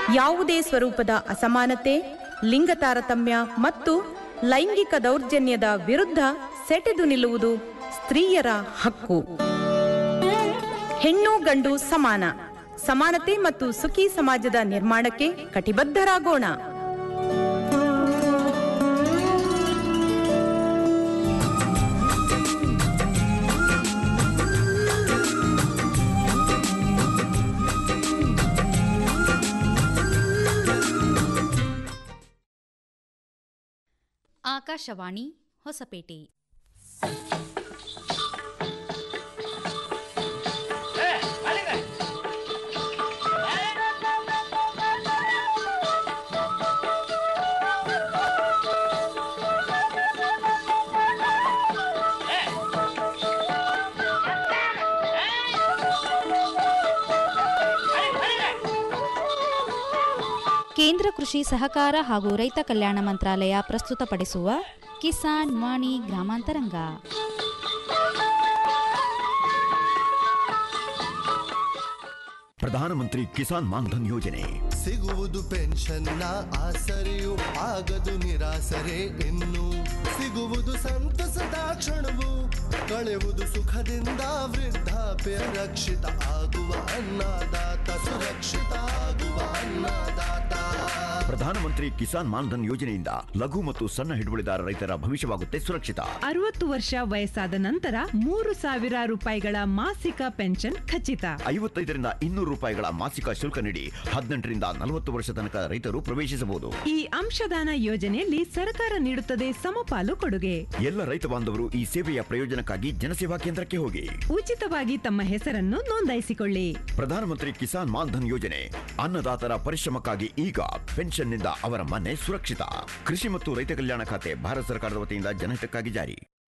ಯಾವುದೇ ಸ್ವರೂಪದ ಅಸಮಾನತೆ ಲಿಂಗ ತಾರತಮ್ಯ ಮತ್ತು ಲೈಂಗಿಕ ದೌರ್ಜನ್ಯದ ವಿರುದ್ಧ ಸೆಟೆದು ನಿಲ್ಲುವುದು ಸ್ತ್ರೀಯರ ಹಕ್ಕು ಹೆಣ್ಣು ಗಂಡು ಸಮಾನ ಸಮಾನತೆ ಮತ್ತು ಸುಖಿ ಸಮಾಜದ ನಿರ್ಮಾಣಕ್ಕೆ ಕಟಿಬದ್ಧರಾಗೋಣ ಆಕಾಶವಾಣಿ ಹೊಸಪೇಟೆ ಕೇಂದ್ರ ಕೃಷಿ ಸಹಕಾರ ಹಾಗೂ ರೈತ ಕಲ್ಯಾಣ ಮಂತ್ರಾಲಯ ಪ್ರಸ್ತುತಪಡಿಸುವ ಕಿಸಾನ್ ವಾಣಿ ಗ್ರಾಮಾಂತರಂಗ ಪ್ರಧಾನಮಂತ್ರಿ ಕಿಸಾನ್ ಮಾನ್ಧನ್ ಯೋಜನೆ ಸಿಗುವುದು ಪೆನ್ಷನ್ನ ಆಸರೆಯು ಆಗದು ನಿರಾಸರೆ ಇನ್ನು ಸಿಗುವುದು ಸಂತಸದ ಕ್ಷಣವು ಕಳೆಯುವುದು ಸುಖದಿಂದ ವೃದ್ಧಾಪ್ಯ ರಕ್ಷಿತ ಆಗುವ ಅನ್ನದಾತ ಸುರಕ್ಷಿತ ಆಗುವ ಅನ್ನದಾತ ಪ್ರಧಾನಮಂತ್ರಿ ಕಿಸಾನ್ ಮಾನ್ಧನ್ ಯೋಜನೆಯಿಂದ ಲಘು ಮತ್ತು ಸಣ್ಣ ಹಿಡುವಳಿದಾರ ರೈತರ ಭವಿಷ್ಯವಾಗುತ್ತೆ ಸುರಕ್ಷಿತ ಅರವತ್ತು ವರ್ಷ ವಯಸ್ಸಾದ ನಂತರ ಮೂರು ಸಾವಿರ ರೂಪಾಯಿಗಳ ಮಾಸಿಕ ಪೆನ್ಷನ್ ಖಚಿತ ಐವತ್ತೈದರಿಂದ ಇನ್ನೂರು ರೂಪಾಯಿಗಳ ಮಾಸಿಕ ಶುಲ್ಕ ನೀಡಿ ಹದಿನೆಂಟರಿಂದ ನಲವತ್ತು ವರ್ಷ ತನಕ ರೈತರು ಪ್ರವೇಶಿಸಬಹುದು ಈ ಅಂಶದಾನ ಯೋಜನೆಯಲ್ಲಿ ಸರ್ಕಾರ ನೀಡುತ್ತದೆ ಸಮಪಾಲು ಕೊಡುಗೆ ಎಲ್ಲ ರೈತ ಬಾಂಧವರು ಈ ಸೇವೆಯ ಪ್ರಯೋಜನಕ್ಕಾಗಿ ಜನಸೇವಾ ಕೇಂದ್ರಕ್ಕೆ ಹೋಗಿ ಉಚಿತವಾಗಿ ತಮ್ಮ ಹೆಸರನ್ನು ನೋಂದಾಯಿಸಿಕೊಳ್ಳಿ ಪ್ರಧಾನಮಂತ್ರಿ ಕಿಸಾನ್ ಮಾನ್ಧನ್ ಯೋಜನೆ ಅನ್ನದಾತರ ಪರಿಶ್ರಮಕ್ಕಾಗಿ ಈಗ ಪೆನ್ಷನ್ನಿಂದ ಅವರ ಮನೆ ಸುರಕ್ಷಿತ ಕೃಷಿ ಮತ್ತು ರೈತ ಕಲ್ಯಾಣ ಖಾತೆ ಭಾರತ ಸರ್ಕಾರದ ವತಿಯಿಂದ ಜನಹಿತಕ್ಕಾಗಿ ಜಾರಿ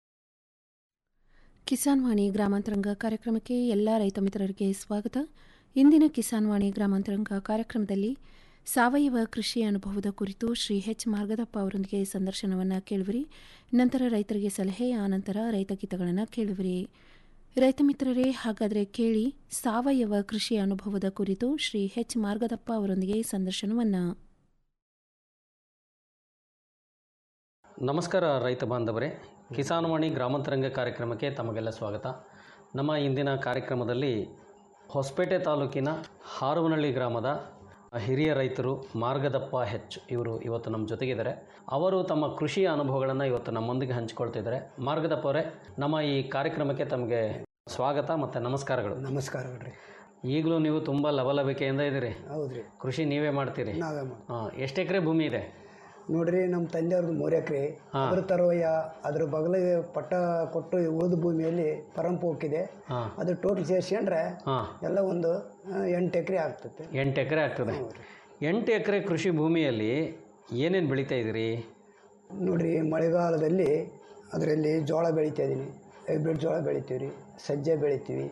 ಕಿಸಾನ್ ವಾಣಿ ಗ್ರಾಮಾಂತರಂಗ ಕಾರ್ಯಕ್ರಮಕ್ಕೆ ಎಲ್ಲ ರೈತ ಮಿತ್ರರಿಗೆ ಸ್ವಾಗತ ಇಂದಿನ ಕಿಸಾನ್ ವಾಣಿ ಗ್ರಾಮಾಂತರಂಗ ಕಾರ್ಯಕ್ರಮದಲ್ಲಿ ಸಾವಯವ ಕೃಷಿ ಅನುಭವದ ಕುರಿತು ಶ್ರೀ ಎಚ್ ಮಾರ್ಗದಪ್ಪ ಅವರೊಂದಿಗೆ ಸಂದರ್ಶನವನ್ನು ಕೇಳುವಿರಿ ನಂತರ ರೈತರಿಗೆ ಸಲಹೆ ಆನಂತರ ರೈತ ಗೀತಗಳನ್ನು ಕೇಳುವಿರಿ ರೈತ ಮಿತ್ರರೇ ಹಾಗಾದರೆ ಕೇಳಿ ಸಾವಯವ ಕೃಷಿ ಅನುಭವದ ಕುರಿತು ಶ್ರೀ ಎಚ್ ಮಾರ್ಗದಪ್ಪ ಅವರೊಂದಿಗೆ ಸಂದರ್ಶನವನ್ನು ನಮಸ್ಕಾರ ರೈತ ಬಾಂಧವರೇ ಕಿಸಾನ್ವಾಣಿ ಗ್ರಾಮಾಂತರಂಗ ಕಾರ್ಯಕ್ರಮಕ್ಕೆ ತಮಗೆಲ್ಲ ಸ್ವಾಗತ ನಮ್ಮ ಇಂದಿನ ಕಾರ್ಯಕ್ರಮದಲ್ಲಿ ಹೊಸಪೇಟೆ ತಾಲೂಕಿನ ಹಾರುವನಹಳ್ಳಿ ಗ್ರಾಮದ ಹಿರಿಯ ರೈತರು ಮಾರ್ಗದಪ್ಪ ಹೆಚ್ ಇವರು ಇವತ್ತು ನಮ್ಮ ಜೊತೆಗಿದ್ದಾರೆ ಅವರು ತಮ್ಮ ಕೃಷಿಯ ಅನುಭವಗಳನ್ನು ಇವತ್ತು ನಮ್ಮೊಂದಿಗೆ ಹಂಚಿಕೊಳ್ತಿದ್ದಾರೆ ಮಾರ್ಗದಪ್ಪ ಅವರೇ ನಮ್ಮ ಈ ಕಾರ್ಯಕ್ರಮಕ್ಕೆ ತಮಗೆ ಸ್ವಾಗತ ಮತ್ತು ನಮಸ್ಕಾರಗಳು ನಮಸ್ಕಾರಗಳು ರೀ ಈಗಲೂ ನೀವು ತುಂಬ ಲವಲವಿಕೆಯಿಂದ ಇದ್ದೀರಿ ಹೌದು ರೀ ಕೃಷಿ ನೀವೇ ಮಾಡ್ತೀರಿ ನಾವೇ ಮಾಡಿ ಹಾಂ ಎಷ್ಟು ಎಕರೆ ಭೂಮಿ ಇದೆ ನೋಡ್ರಿ ನಮ್ಮ ತಂದೆಯವ್ರದ್ದು ಮೂರು ಎಕರೆ ಅದ್ರ ತರುವಯ್ಯ ಅದ್ರ ಬಗಲಿಗೆ ಪಟ್ಟ ಕೊಟ್ಟು ಉಳಿದ ಭೂಮಿಯಲ್ಲಿ ಪರಂಪೋಕಿದೆ ಹಾಂ ಅದು ಟೋಟಲ್ ಸೇರಿಸ್ಕೊಂಡ್ರೆ ಹಾಂ ಎಲ್ಲ ಒಂದು ಆ, ಎಂಟು ಎಕರೆ ಆಗ್ತೈತೆ ಎಂಟು ಎಕರೆ ಆಗ್ತದೆ ಎಂಟು ಎಕರೆ ಕೃಷಿ ಭೂಮಿಯಲ್ಲಿ ಏನೇನು ಬೆಳೀತಾ ಇದ್ದೀರಿ ನೋಡ್ರಿ ಮಳೆಗಾಲದಲ್ಲಿ ಅದರಲ್ಲಿ ಜೋಳ ಬೆಳಿತಾ ಇದ್ದೀನಿ ಹೈಬ್ರಿಡ್ ಜೋಳ ಬೆಳಿತೀವಿ ರೀ ಸಜ್ಜೆ ಬೆಳಿತೀವಿ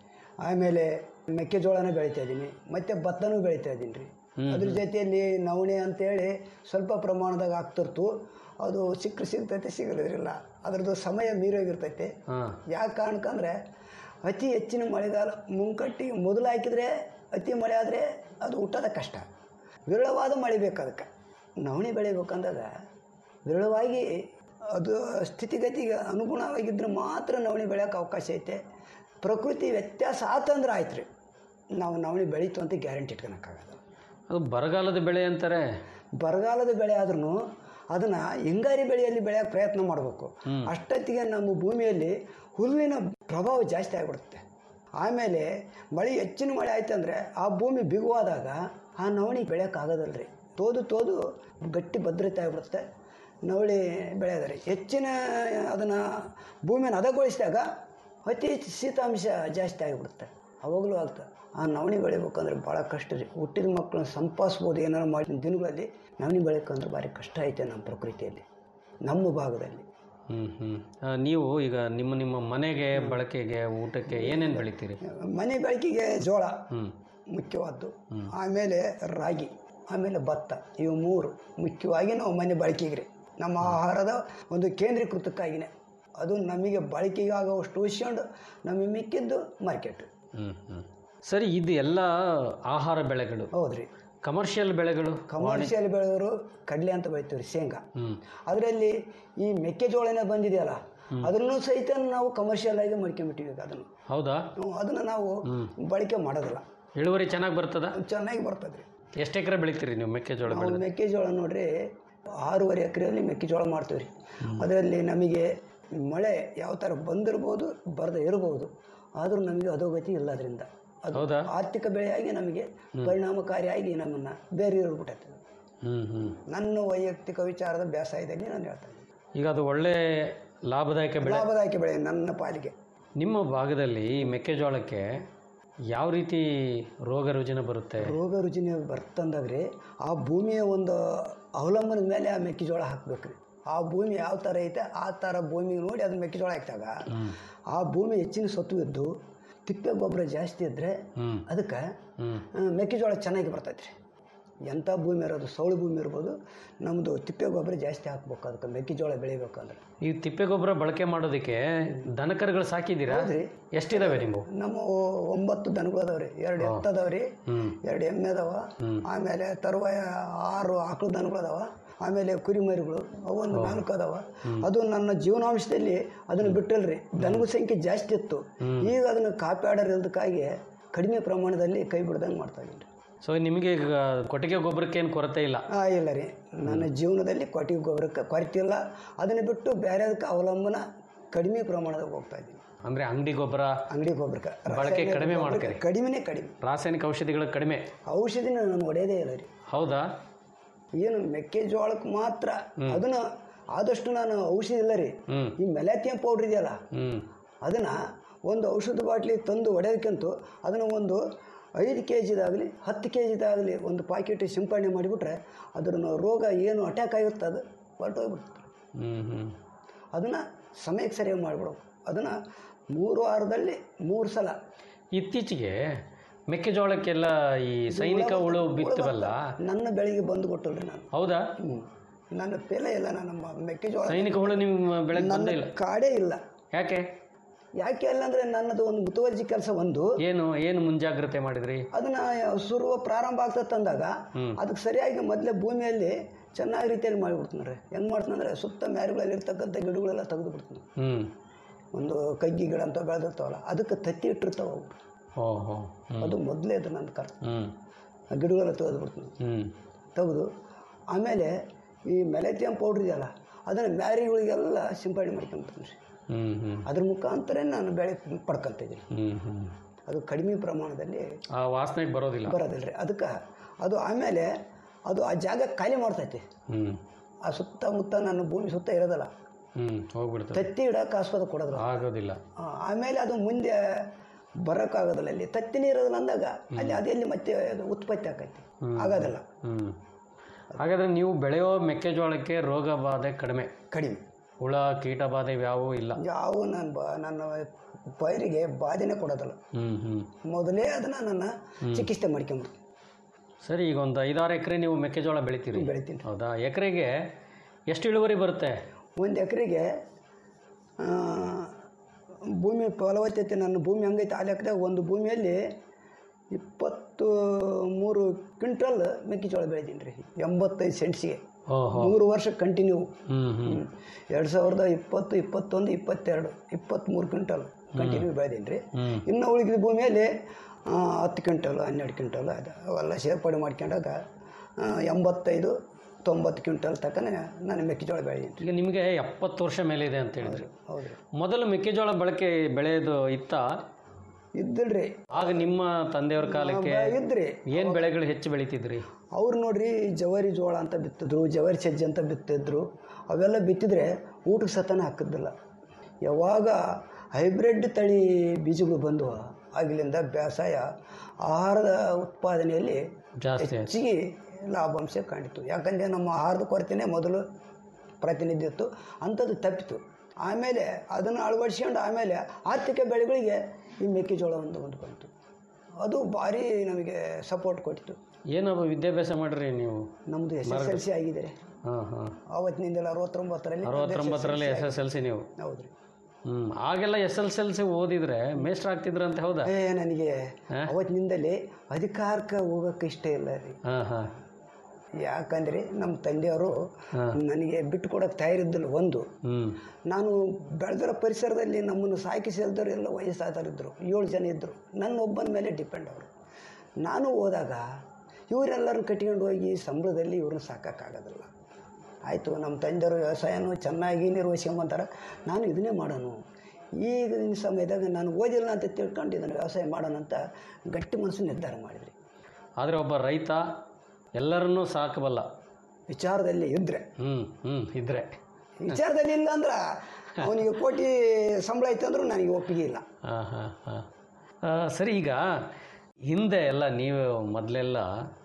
ಆಮೇಲೆ ಮೆಕ್ಕೆಜೋಳನ ಬೆಳಿತಾ ಇದ್ದೀನಿ ಮತ್ತು ಭತ್ತನೂ ಬೆಳಿತಾ ಇದ್ದೀನಿ ರೀ ಅದ್ರ ಜೊತೆಯಲ್ಲಿ ನವಣೆ ಅಂತೇಳಿ ಸ್ವಲ್ಪ ಪ್ರಮಾಣದಾಗ ಆಗ್ತಿರ್ತು ಅದು ಸಿಕ್ಕರೆ ಸಿಗ್ತೈತೆ ಸಿಗಲಿದ್ರಿಲ್ಲ ಅದ್ರದ್ದು ಸಮಯ ಮೀರೋಗಿರ್ತೈತೆ ಹಾಂ ಯಾಕೆ ಕಾರಣಕ್ಕಂದ್ರೆ ಅತಿ ಹೆಚ್ಚಿನ ಮಳೆಗಾಲ ಮುಂಕಟ್ಟಿ ಮೊದಲು ಹಾಕಿದರೆ ಅತಿ ಮಳೆ ಆದರೆ ಅದು ಹುಟ್ಟೋದ ಕಷ್ಟ ವಿರಳವಾದ ಮಳೆ ಬೇಕು ಅದಕ್ಕೆ ನವಣೆ ಬೆಳಿಬೇಕಂದಾಗ ವಿರಳವಾಗಿ ಅದು ಸ್ಥಿತಿಗತಿಗೆ ಅನುಗುಣವಾಗಿದ್ದರೆ ಮಾತ್ರ ನವಣೆ ಬೆಳೆಯೋಕೆ ಅವಕಾಶ ಐತೆ ಪ್ರಕೃತಿ ವ್ಯತ್ಯಾಸ ಆತಂದ್ರೆ ಆಯ್ತು ರೀ ನಾವು ನವಣೆ ಬೆಳೀತು ಅಂತ ಗ್ಯಾರಂಟಿ ಇಟ್ಕೊಳಕ್ಕಾಗಲ್ಲ ಅದು ಬರಗಾಲದ ಬೆಳೆ ಅಂತಾರೆ ಬರಗಾಲದ ಬೆಳೆ ಆದ್ರೂ ಅದನ್ನು ಹಿಂಗಾರಿ ಬೆಳೆಯಲ್ಲಿ ಬೆಳೆಯೋಕೆ ಪ್ರಯತ್ನ ಮಾಡಬೇಕು ಅಷ್ಟೊತ್ತಿಗೆ ನಮ್ಮ ಭೂಮಿಯಲ್ಲಿ ಹುಲ್ಲಿನ ಪ್ರಭಾವ ಜಾಸ್ತಿ ಆಗಿಬಿಡುತ್ತೆ ಆಮೇಲೆ ಮಳೆ ಹೆಚ್ಚಿನ ಮಳೆ ಆಯ್ತು ಅಂದರೆ ಆ ಭೂಮಿ ಬಿಗುವಾದಾಗ ಆ ನವಣಿ ಬೆಳೆಯೋಕ್ಕಾಗೋದಲ್ಲ ರೀ ತೋದು ತೋದು ಗಟ್ಟಿ ಭದ್ರತೆ ಆಗಿಬಿಡುತ್ತೆ ನವಳಿ ಬೆಳೆಯೋದ್ರಿ ಹೆಚ್ಚಿನ ಅದನ್ನು ಭೂಮಿಯನ್ನು ಹದಗೊಳಿಸಿದಾಗ ಅತಿ ಹೆಚ್ಚು ಶೀತಾಂಶ ಜಾಸ್ತಿ ಆಗಿಬಿಡುತ್ತೆ ಅವಾಗಲೂ ಆಗ್ತದೆ ಆ ನವಣಿ ಬೆಳಿಬೇಕಂದ್ರೆ ಭಾಳ ಕಷ್ಟ ರೀ ಹುಟ್ಟಿದ ಮಕ್ಕಳನ್ನ ಸಂಪಾದಿಸ್ಬೋದು ಏನಾರು ಮಾಡಿದ ದಿನಗಳಲ್ಲಿ ನವಣಿ ಬೆಳಿಬೇಕಂದ್ರೆ ಭಾರಿ ಕಷ್ಟ ಐತೆ ನಮ್ಮ ಪ್ರಕೃತಿಯಲ್ಲಿ ನಮ್ಮ ಭಾಗದಲ್ಲಿ ಹ್ಞೂ ಹ್ಞೂ ನೀವು ಈಗ ನಿಮ್ಮ ನಿಮ್ಮ ಮನೆಗೆ ಬಳಕೆಗೆ ಊಟಕ್ಕೆ ಏನೇನು ಬೆಳಿತೀರಿ ಮನೆ ಬೆಳಕಿಗೆ ಜೋಳ ಹ್ಞೂ ಮುಖ್ಯವಾದ್ದು ಆಮೇಲೆ ರಾಗಿ ಆಮೇಲೆ ಭತ್ತ ಇವು ಮೂರು ಮುಖ್ಯವಾಗಿ ನಾವು ಮನೆ ಬಳಕೆಗೆ ರೀ ನಮ್ಮ ಆಹಾರದ ಒಂದು ಕೇಂದ್ರೀಕೃತಕ್ಕಾಗಿನೇ ಅದು ನಮಗೆ ಬಳಕೆಗೆ ಆಗೋವಷ್ಟು ಉಳಿಸ್ಕೊಂಡು ನಮಗೆ ಮಿಕ್ಕಿದ್ದು ಮಾರ್ಕೆಟ್ ಹ್ಞೂ ಹ್ಞೂ ಸರಿ ಇದು ಎಲ್ಲ ಆಹಾರ ಬೆಳೆಗಳು ಹೌದ್ರಿ ಕಮರ್ಷಿಯಲ್ ಬೆಳೆಗಳು ಕಮರ್ಷಿಯಲ್ ಬೆಳೆದವರು ಕಡಲೆ ಅಂತ ಬೆಳಿತೀವಿ ಶೇಂಗಾ ಹ್ಮ್ ಅದರಲ್ಲಿ ಈ ಮೆಕ್ಕೆಜೋಳನೇ ಬಂದಿದೆಯಲ್ಲ ಅದನ್ನು ಸಹಿತ ನಾವು ಕಮರ್ಷಿಯಲ್ ಆಗಿ ಮಾಡ್ಕೊಂಡ್ಬಿಟ್ಟಿವಿ ಈಗ ಅದನ್ನು ಹೌದಾ ನಾವು ಅದನ್ನು ನಾವು ಬಳಕೆ ಮಾಡೋದಿಲ್ಲ ಇಳುವರಿ ಚೆನ್ನಾಗಿ ಬರ್ತದ ಚೆನ್ನಾಗಿ ಬರ್ತದೆ ರೀ ಎಷ್ಟು ಎಕರೆ ಬೆಳಿತೀರಿ ನೀವು ಮೆಕ್ಕೆಜೋಳ ನಾವು ಬೆಳೆ ಮೆಕ್ಕೆಜೋಳ ನೋಡ್ರಿ ಆರೂವರೆ ಎಕರೆಯಲ್ಲಿ ಮೆಕ್ಕೆಜೋಳ ಮಾಡ್ತೀವಿ ರೀ ಅದರಲ್ಲಿ ನಮಗೆ ಮಳೆ ಯಾವ ಥರ ಬಂದಿರ್ಬೋದು ಬರದೇ ಇರಬಹುದು ಆದರೂ ನಮಗೆ ಅಧೋಗತಿ ಇಲ್ಲ ಅದರಿಂದ ಅದು ಹೌದಾ? ಆರ್ಥಿಕ ಬೆಳೆಯಾಗಿ ನಮಗೆ ಪರಿಣಾಮಕಾರಿಯಾಗಿ ನಮ್ಮನ್ನು ಬೇರೆ ಇರ್ಬಿಟ್ಟೈತೆ ಹ್ಮ್ ಹ್ಮ್ ನನ್ನ ವೈಯಕ್ತಿಕ ವಿಚಾರದ ಬೇಸಾಯದಲ್ಲಿ ನಾನು ಹೇಳ್ತಾ ಇದ್ದೀನಿ ಈಗ ಅದು ಒಳ್ಳೆ ಲಾಭದಾಯಕ ಬೆಳೆ ಲಾಭದಾಯಕ ಬೆಳೆ ನನ್ನ ಪಾಲಿಗೆ ನಿಮ್ಮ ಭಾಗದಲ್ಲಿ ಈ ಮೆಕ್ಕೆಜೋಳಕ್ಕೆ ಯಾವ ರೀತಿ ರೋಗ ರುಜಿನ ಬರುತ್ತೆ ರೋಗ ರುಜಿನ ಬರ್ತಂದಾಗ್ರಿ ಆ ಭೂಮಿಯ ಒಂದು ಅವಲಂಬನದ ಮೇಲೆ ಆ ಮೆಕ್ಕೆಜೋಳ ಹಾಕ್ಬೇಕು ರೀ ಆ ಭೂಮಿ ಯಾವ ಥರ ಐತೆ ಆ ಥರ ಭೂಮಿಗೆ ನೋಡಿ ಅದು ಮೆಕ್ಕೆಜೋಳ ಹಾಕಿದಾಗ ಆ ಭೂಮಿ ಹೆಚ್ಚಿನ ಸತ್ವ ಇದ್ದು ತಿಪ್ಪೆ ಗೊಬ್ಬರ ಜಾಸ್ತಿ ಇದ್ದರೆ ಹ್ಮ್ ಅದಕ್ಕೆ ಹ್ಮ್ ಆ, ಮೆಕ್ಕೆಜೋಳ ಚೆನ್ನಾಗಿ ಬರ್ತೈತೆ ರೀ ಎಂಥ ಭೂಮಿ ಇರೋದು ಸೌಳು ಭೂಮಿ ಇರ್ಬೋದು ನಮ್ಮದು ತಿಪ್ಪೆ ಗೊಬ್ಬರ ಜಾಸ್ತಿ ಹಾಕ್ಬೇಕು ಅದಕ್ಕೆ ಮೆಕ್ಕೆಜೋಳ ಬೆಳಿಬೇಕಂದ್ರೆ ಈ ತಿಪ್ಪೆ ಗೊಬ್ಬರ ಬಳಕೆ ಮಾಡೋದಕ್ಕೆ ದನಕರುಗಳು ಸಾಕಿದ್ದೀರಾ ಹೌದ್ರಿ. ಎಷ್ಟಿದಾವೆ ನೀವು ನಮ್ಮ ಒ- ಒಂಬತ್ತು ದನಗಳು ಅದಾವ್ರಿ ಎರಡು ಎತ್ತದವ್ರಿ ಹ್ಮ್ ಎರಡು ಎಮ್ಮೆ ಅದಾವ ಆಮೇಲೆ ತರುವಾಯ ಆರು ಆಕಳು ದನಗಳು ಅದಾವ ಆಮೇಲೆ ಕುರಿಮರಿಗಳು ಅವೊಂದು ನಾಲ್ಕು ಅದಾವ ಅದು ನನ್ನ ಜೀವನಾಂಶದಲ್ಲಿ ಅದನ್ನು ಬಿಟ್ಟಲ್ರಿ ದನಗಳ ಸಂಖ್ಯೆ ಜಾಸ್ತಿ ಇತ್ತು ಈಗ ಅದನ್ನು ಕಾಪಾಡರ್ ಇಲ್ದಕ್ಕಾಗಿ ಕಡಿಮೆ ಪ್ರಮಾಣದಲ್ಲಿ ಕೈ ಬಿಡ್ದಂಗೆ ಮಾಡ್ತಾ ಇದ್ದೀನಿ ಸೊ ನಿಮಗೆ ಈಗ ಕೊಟ್ಟಿಗೆ ಗೊಬ್ಬರಕ್ಕೆ ಏನು ಕೊರತೆ ಇಲ್ಲ ಆ, ಇಲ್ಲ ರೀ ನನ್ನ ಜೀವನದಲ್ಲಿ ಕೊಟ್ಟಿಗೆ ಗೊಬ್ಬರಕ್ಕೆ ಕೊರತೆ ಇಲ್ಲ ಅದನ್ನು ಬಿಟ್ಟು ಬೇರೆದಕ್ಕೆ ಅವಲಂಬನ ಕಡಿಮೆ ಪ್ರಮಾಣದಾಗ ಹೋಗ್ತಾ ಇದ್ದೀನಿ ಅಂದರೆ ಅಂಗಡಿ ಗೊಬ್ಬರ ಅಂಗಡಿ ಗೊಬ್ಬರಕ್ಕೆ ಬಳಕೆ ರಾಸಾಯನಿಕ ಕಡಿಮೆ ಗೊಬ್ಬರಕ್ಕೆ ಮಾಡ್ತೀರಿ. ಕಡಿಮೆನೇ ಕಡಿಮೆ ರಾಸಾಯನಿಕ ಔಷಧಿಗಳು ಕಡಿಮೆ ಔಷಧಿನ ನಾನು ಹೊಡೆಯೋದೇ ಇಲ್ಲ ರೀ ಹೌದಾ ಏನು ಮೆಕ್ಕೆಜೋಳಕ್ಕೆ ಮಾತ್ರ ಅದನ್ನ ಆದಷ್ಟು ನಾನು ಔಷಧಿ ಇಲ್ಲ ರೀ ಹ್ಮ್ ಈ ಮೆಲಾತಿಯಂ ಪೌಡ್ರ್ ಇದೆಯಲ್ಲ ಹ್ಮ್ ಅದನ್ನ ಒಂದು ಔಷಧ ಬಾಟ್ಲಿ ತಂದು ಹೊಡೆಯೋದಕ್ಕಿಂತ ಅದನ್ನು ಒಂದು ಐದು ಕೆ ಜಿದಾಗಲಿ ಹತ್ತು ಕೆ ಜಿದಾಗಲಿ ಒಂದು ಪಾಕೆಟ್ ಸಿಂಪಡಣೆ ಮಾಡಿಬಿಟ್ರೆ ಅದ್ರ ರೋಗ ಏನು ಅಟ್ಯಾಕ್ ಆಗಿರುತ್ತೆ ಅದು ಹೊರಟೋಗ್ಬಿಡ್ತದೆ ಹ್ಮ್ ಹ್ಮ್ ಅದನ್ನು ಸಮಯಕ್ಕೆ ಸರಿಯಾಗಿ ಮಾಡಿಬಿಡೋದು ಅದನ್ನು ಮೂರು ವಾರದಲ್ಲಿ ಮೂರು ಸಲ ಇತ್ತೀಚೆಗೆ ಮೆಕ್ಕೆಜೋಳಕ್ಕೆಲ್ಲ ಈ ಸೈನಿಕ ಹುಳು ಬಿತ್ತವಲ್ಲ ನನ್ನ ಬೆಳೆಗೆ ಬಂದು ಕೊಟ್ಟಲ್ರಿ ನಾನು ಹೌದಾ ಹ್ಞೂ ನನ್ನ ಬೆಲೆ ಇಲ್ಲ ನನ್ನ ಮ- ಮೆಕ್ಕೆಜೋಳ ಸೈನಿಕ ಹುಳು ನಿಮ್ಮ ಬೆಳೆಗೆ ಬಂದೇ ನನ್ನ ಇಲ್ಲ ಕಾಡೇ ಇಲ್ಲ ಯಾಕೆ ಯಾಕೆ ಅಲ್ಲ ಅಂದರೆ ನನ್ನದು ಒಂದು ಮುತುವರ್ಜಿ ಕೆಲಸ ಒಂದು ಏನು ಏನು ಮುಂಜಾಗ್ರತೆ ಮಾಡಿದ್ರಿ ಅದನ್ನ ಸುರುವ ಪ್ರಾರಂಭ ಆಗ್ತದೆ ಅಂದಾಗ ಅದಕ್ಕೆ ಸರಿಯಾಗಿ ಮೊದಲೇ ಭೂಮಿಯಲ್ಲಿ ಚೆನ್ನಾಗಿ ರೀತಿಯಲ್ಲಿ ಮಾಡಿಬಿಡ್ತೀನಿ ರೀ ಹೆಂಗೆ ಮಾಡ್ತೀನಿ ಅಂದರೆ ಸುತ್ತ ಮ್ಯಾರುಗಳಲ್ಲಿ ಇರ್ತಕ್ಕಂಥ ಗಿಡಗಳೆಲ್ಲ ತೆಗೆದು ಬಿಡ್ತೀನಿ ಹ್ಮ್ ಒಂದು ಕಗ್ಗಿ ಗಿಡ ಅಂತ ಬೆಳೆದಿರ್ತಾವಲ್ಲ ಅದಕ್ಕೆ ತತ್ತಿ ಇಟ್ಟಿರ್ತಾವ ಅವು ಓ ಹೋ ಹ್ಮ್ ಅದು ಮೊದಲೇ ಅದು ನನ್ನ ಕರ್ ಹ್ಮ್ ಆ ಗಿಡಗಳೆಲ್ಲ ತೆಗೆದು ಬಿಡ್ತೀನಿ ಹ್ಮ್ ತೆಗೆದು ಆಮೇಲೆ ಈ ಮೆಲೆಥಿಯಂ ಪೌಡ್ರ್ ಇದೆಯಲ್ಲ ಅದನ್ನು ಮ್ಯಾರಿಗಳಿಗೆಲ್ಲ ಸಿಂಪಡಣೆ ಮಾಡ್ಕೊಂಡ್ಬಿಡ್ತೀನಿ ರೀ ಹ್ಮ್ ಹ್ಮ್ ಅದ್ರ ಮುಖಾಂತರ ನಾನು ಬೆಳೆ ಪಡ್ಕೊತಿದ್ದೀನಿ ಹ್ಮ್ ಹ್ಮ್ ಅದು ಕಡಿಮೆ ಪ್ರಮಾಣದಲ್ಲಿ ಆ ವಾಸನೆಗೆ ಬರೋದಿಲ್ಲ ಬರೋದಿಲ್ಲ ರೀ ಅದಕ್ಕೆ ಅದು ಆಮೇಲೆ ಅದು ಆ ಜಾಗ ಖಾಲಿ ಮಾಡ್ತೈತಿ ಹ್ಮ್ ಆ ಸುತ್ತಮುತ್ತ ನನ್ನ ಭೂಮಿ ಸುತ್ತ ಇರೋದಲ್ಲ ಹ್ಮ್ ಹೋಗ್ಬಿಡ್ತದೆ ತತ್ತಿ ಇಡಕ್ಕೆ ಆಸ್ಪದ ಕೊಡೋದಿಲ್ಲ ಆಗೋದಿಲ್ಲ ಆ, ಆಮೇಲೆ ಅದು ಮುಂದೆ ಬರೋಕ್ಕಾಗೋದಿಲ್ಲ ಅಲ್ಲಿ ತತ್ತಿನೇ ಇರೋದಿಲ್ಲ ಅಂದಾಗ ಅಲ್ಲಿ ಅದೆಲ್ಲಿ ಮತ್ತೆ ಅದು ಉತ್ಪತ್ತಿ ಆಕೈತಿ ಆಗೋದಿಲ್ಲ ಹ್ಮ್ ಹಾಗಾದ್ರೆ ನೀವು ಬೆಳೆಯೋ ಮೆಕ್ಕೆಜೋಳಕ್ಕೆ ರೋಗ ಬಾಧೆ ಕಡಿಮೆ ಕಡಿಮೆ ಹುಳ ಕೀಟ ಬಾಧೆ ಯಾವೂ ಇಲ್ಲ ಯಾವ ನನ್ನ ಬ ನನ್ನ ಪೈರಿಗೆ ಬಾಧೆನೇ ಕೊಡೋದಿಲ್ಲ ಹ್ಮ್ ಹ್ಮ್ ಮೊದಲೇ ಅದನ್ನು ನನ್ನ ಚಿಕಿತ್ಸೆ ಮಾಡ್ಕೊಂಬಿಡ್ತೀನಿ ಸರಿ ಈಗ ಒಂದು ಐದಾರು ಎಕರೆ ನೀವು ಮೆಕ್ಕೆಜೋಳ ಬೆಳಿತೀರಿ ಬೆಳಿತೀನಿ ಹೌದಾ ಎಕರೆಗೆ ಎಷ್ಟು ಇಳುವರಿ ಬರುತ್ತೆ ಒಂದು ಎಕರೆಗೆ ಭೂಮಿ ಫಲವತ್ತತೆ ನನ್ನ ಭೂಮಿ ಹಂಗೈತೆ ಆ ಲೆಕ್ಕದಾಗ ಒಂದು ಭೂಮಿಯಲ್ಲಿ ಇಪ್ಪತ್ತು ಮೂರು ಕ್ವಿಂಟಲ್ ಮೆಕ್ಕೆಜೋಳ ಬೆಳೆದೀನಿ ರೀ ಎಂಬತ್ತೈದು ಸೆಂಟ್ಸಿಗೆ ಓಹೋ ಮೂರು ವರ್ಷ ಕಂಟಿನ್ಯೂ ಹ್ಮ್ ಹ್ಮ್ ಎರಡು ಸಾವಿರದ ಇಪ್ಪತ್ತು ಇಪ್ಪತ್ತೊಂದು ಇಪ್ಪತ್ತೆರಡು ಇಪ್ಪತ್ತ್ಮೂರು ಕ್ವಿಂಟಲ್ ಕಂಟಿನ್ಯೂ ಬೆಳೆದೀನಿ ರೀ ಹ್ಮ್ ಇನ್ನು ಉಳಿದ ಭೂಮಿಯಲ್ಲಿ ಆ, ಹತ್ತು ಕ್ವಿಂಟಲ್ ಹನ್ನೆರಡು ಕ್ವಿಂಟಲ್ ಅದು ಅವೆಲ್ಲ ಸೇರ್ಪಡೆ ಮಾಡ್ಕೊಂಡಾಗ ಆ, ಎಂಬತ್ತೈದು ತೊಂಬತ್ತು ಕ್ವಿಂಟಲ್ ತಕ್ಕನೆ ನಾನು ಮೆಕ್ಕೆಜೋಳ ಬೆಳೆದೀನಿ ಈಗ ನಿಮಗೆ ಎಪ್ಪತ್ತು ವರ್ಷ ಮೇಲೆ ಇದೆ ಅಂತ ಹೇಳಿದ್ರಿ ಹೌದು ರೀ ಮೊದಲು ಮೆಕ್ಕೆಜೋಳ ಬಳಕೆ ಬೆಳೆಯೋದು ಇತ್ತ ಇದ್ದಿಲ್ರಿ ಆಗ ನಿಮ್ಮ ತಂದೆಯವ್ರ ಕಾಲಕ್ಕೆ ಇದ್ರಿ ಏನು ಬೆಳೆಗಳು ಹೆಚ್ಚು ಬೆಳೀತಿದ್ರಿ ಅವ್ರು ನೋಡ್ರಿ ಜವಾರಿ ಜೋಳ ಅಂತ ಬಿತ್ತಿದ್ರು ಜವಾರಿ ಸಜ್ಜೆ ಅಂತ ಬಿತ್ತಿದ್ರು ಅವೆಲ್ಲ ಬಿತ್ತಿದ್ರೆ ಊಟಕ್ಕೆ ಸತನ ಹಾಕಿದ್ದಿಲ್ಲ ಯಾವಾಗ ಹೈಬ್ರಿಡ್ ತಳಿ ಬೀಜಗಳು ಬಂದವು ಆಗಲಿಂದ ಬೇಸಾಯ ಆಹಾರದ ಉತ್ಪಾದನೆಯಲ್ಲಿ ಜಾಸ್ತಿ ಆಯ್ತು ಹೆಚ್ಚಿಗೆ ಲಾಭಾಂಶ ಕಾಣಿತು ಯಾಕಂದರೆ ನಮ್ಮ ಆಹಾರದ ಕೊರತೆನೇ ಮೊದಲು ಪ್ರತಿನಿಧಿ ಇತ್ತು ಅಂಥದ್ದು ತಪ್ಪಿತು ಆಮೇಲೆ ಅದನ್ನು ಅಳವಡಿಸ್ಕೊಂಡು ಆಮೇಲೆ ಆರ್ಥಿಕ ಬೆಳೆಗಳಿಗೆ ಈ ಮೆಕ್ಕೆಜೋಳ ಒಂದು ಒಂದು ಬಂತು ಅದು ಭಾರಿ ನಮಗೆ ಸಪೋರ್ಟ್ ಕೊಟ್ಟಿತು ಏನು ವಿದ್ಯಾಭ್ಯಾಸ ಮಾಡ್ರಿ ನೀವು ನಮ್ಮದು ಎಸ್ ಎಸ್ ಎಲ್ ಸಿ ಆಗಿದೆ ಹಾಂ ಹಾಂ ಆವತ್ತಿನಿಂದೆಲ್ಲ ಅರವತ್ತೊಂಬತ್ತರಲ್ಲಿ ಅರವತ್ತೊಂಬತ್ತರಲ್ಲಿ ಎಸ್ ಎಸ್ ಎಲ್ ಸಿ ನೀವು ಹೌದು ರೀ ಹ್ಮ್ ಆಗೆಲ್ಲ S L C L C ಓದಿದ್ರೆ ಮೇಸ್ಟ್ರ್ ಆಗ್ತಿದ್ರಂತೆ ಹೌದಾ ಏ ನನಗೆ ಅವತ್ತಿನಿಂದಲೇ ಅಧಿಕಾರಕ್ಕೆ ಹೋಗೋಕೆ ಇಷ್ಟ ಇಲ್ಲ ರೀ ಹಾಂ ಹಾಂ ಯಾಕಂದ್ರೆ ನಮ್ಮ ತಂದೆಯವರು ನನಗೆ ಬಿಟ್ಟು ಕೊಡೋಕೆ ತಯಾರಿದ್ದಿಲ್ಲ ಒಂದು ಹ್ಮ್ ನಾನು ಬೆಳೆದಿರೋ ಪರಿಸರದಲ್ಲಿ ನಮ್ಮನ್ನು ಸಾಕಿ ಸೆಲ್ದವರು ಎಲ್ಲ ವಯಸ್ಸಾದವರಿದ್ದರು ಏಳು ಜನ ಇದ್ದರು ನನ್ನ ಒಬ್ಬನ ಮೇಲೆ ಡಿಪೆಂಡ್ ಅವರು ನಾನು ಹೋದಾಗ ಇವರೆಲ್ಲರನ್ನ ಕಟ್ಕೊಂಡು ಹೋಗಿ ಸಂಬಳದಲ್ಲಿ ಇವ್ರನ್ನ ಸಾಕೋಕ್ಕಾಗೋದಿಲ್ಲ ಆಯಿತು ನಮ್ಮ ತಂದೆಯವರು ವ್ಯವಸಾಯನೂ ಚೆನ್ನಾಗಿ ನಿರ್ವಹಿಸ್ಕೊಂಬಂತಾರೆ ನಾನು ಇದನ್ನೇ ಮಾಡೋಣ ಈಗಿನ ಸಮಯದಾಗ ನಾನು ಓದಿಲ್ಲ ಅಂತ ತಿಳ್ಕೊಂಡು ಇದನ್ನು ವ್ಯವಸಾಯ ಮಾಡೋಣ ಅಂತ ಗಟ್ಟಿ ಮನಸ್ಸು ನಿರ್ಧಾರ ಮಾಡಿದ್ರಿ ಆದರೆ ಒಬ್ಬ ರೈತ ಎಲ್ಲರನ್ನೂ ಸಾಕಬಲ್ಲ ವಿಚಾರದಲ್ಲಿ ಇದ್ದರೆ ಹ್ಮ್ ಹ್ಮ್ ಇದ್ರೆ ವಿಚಾರದಲ್ಲಿ ಇಲ್ಲ ಅಂದ್ರೆ ಅವನಿಗೆ ಕೋಟಿ ಸಂಬಳ ಐತೆ ಅಂದ್ರೂ ನನಗೆ ಒಪ್ಪಿಗೆ ಇಲ್ಲ ಹಾಂ ಹಾಂ ಹಾಂ ಸರಿ ಈಗ ಹಿಂದೆ ಎಲ್ಲ ನೀವು ಮೊದಲೆಲ್ಲ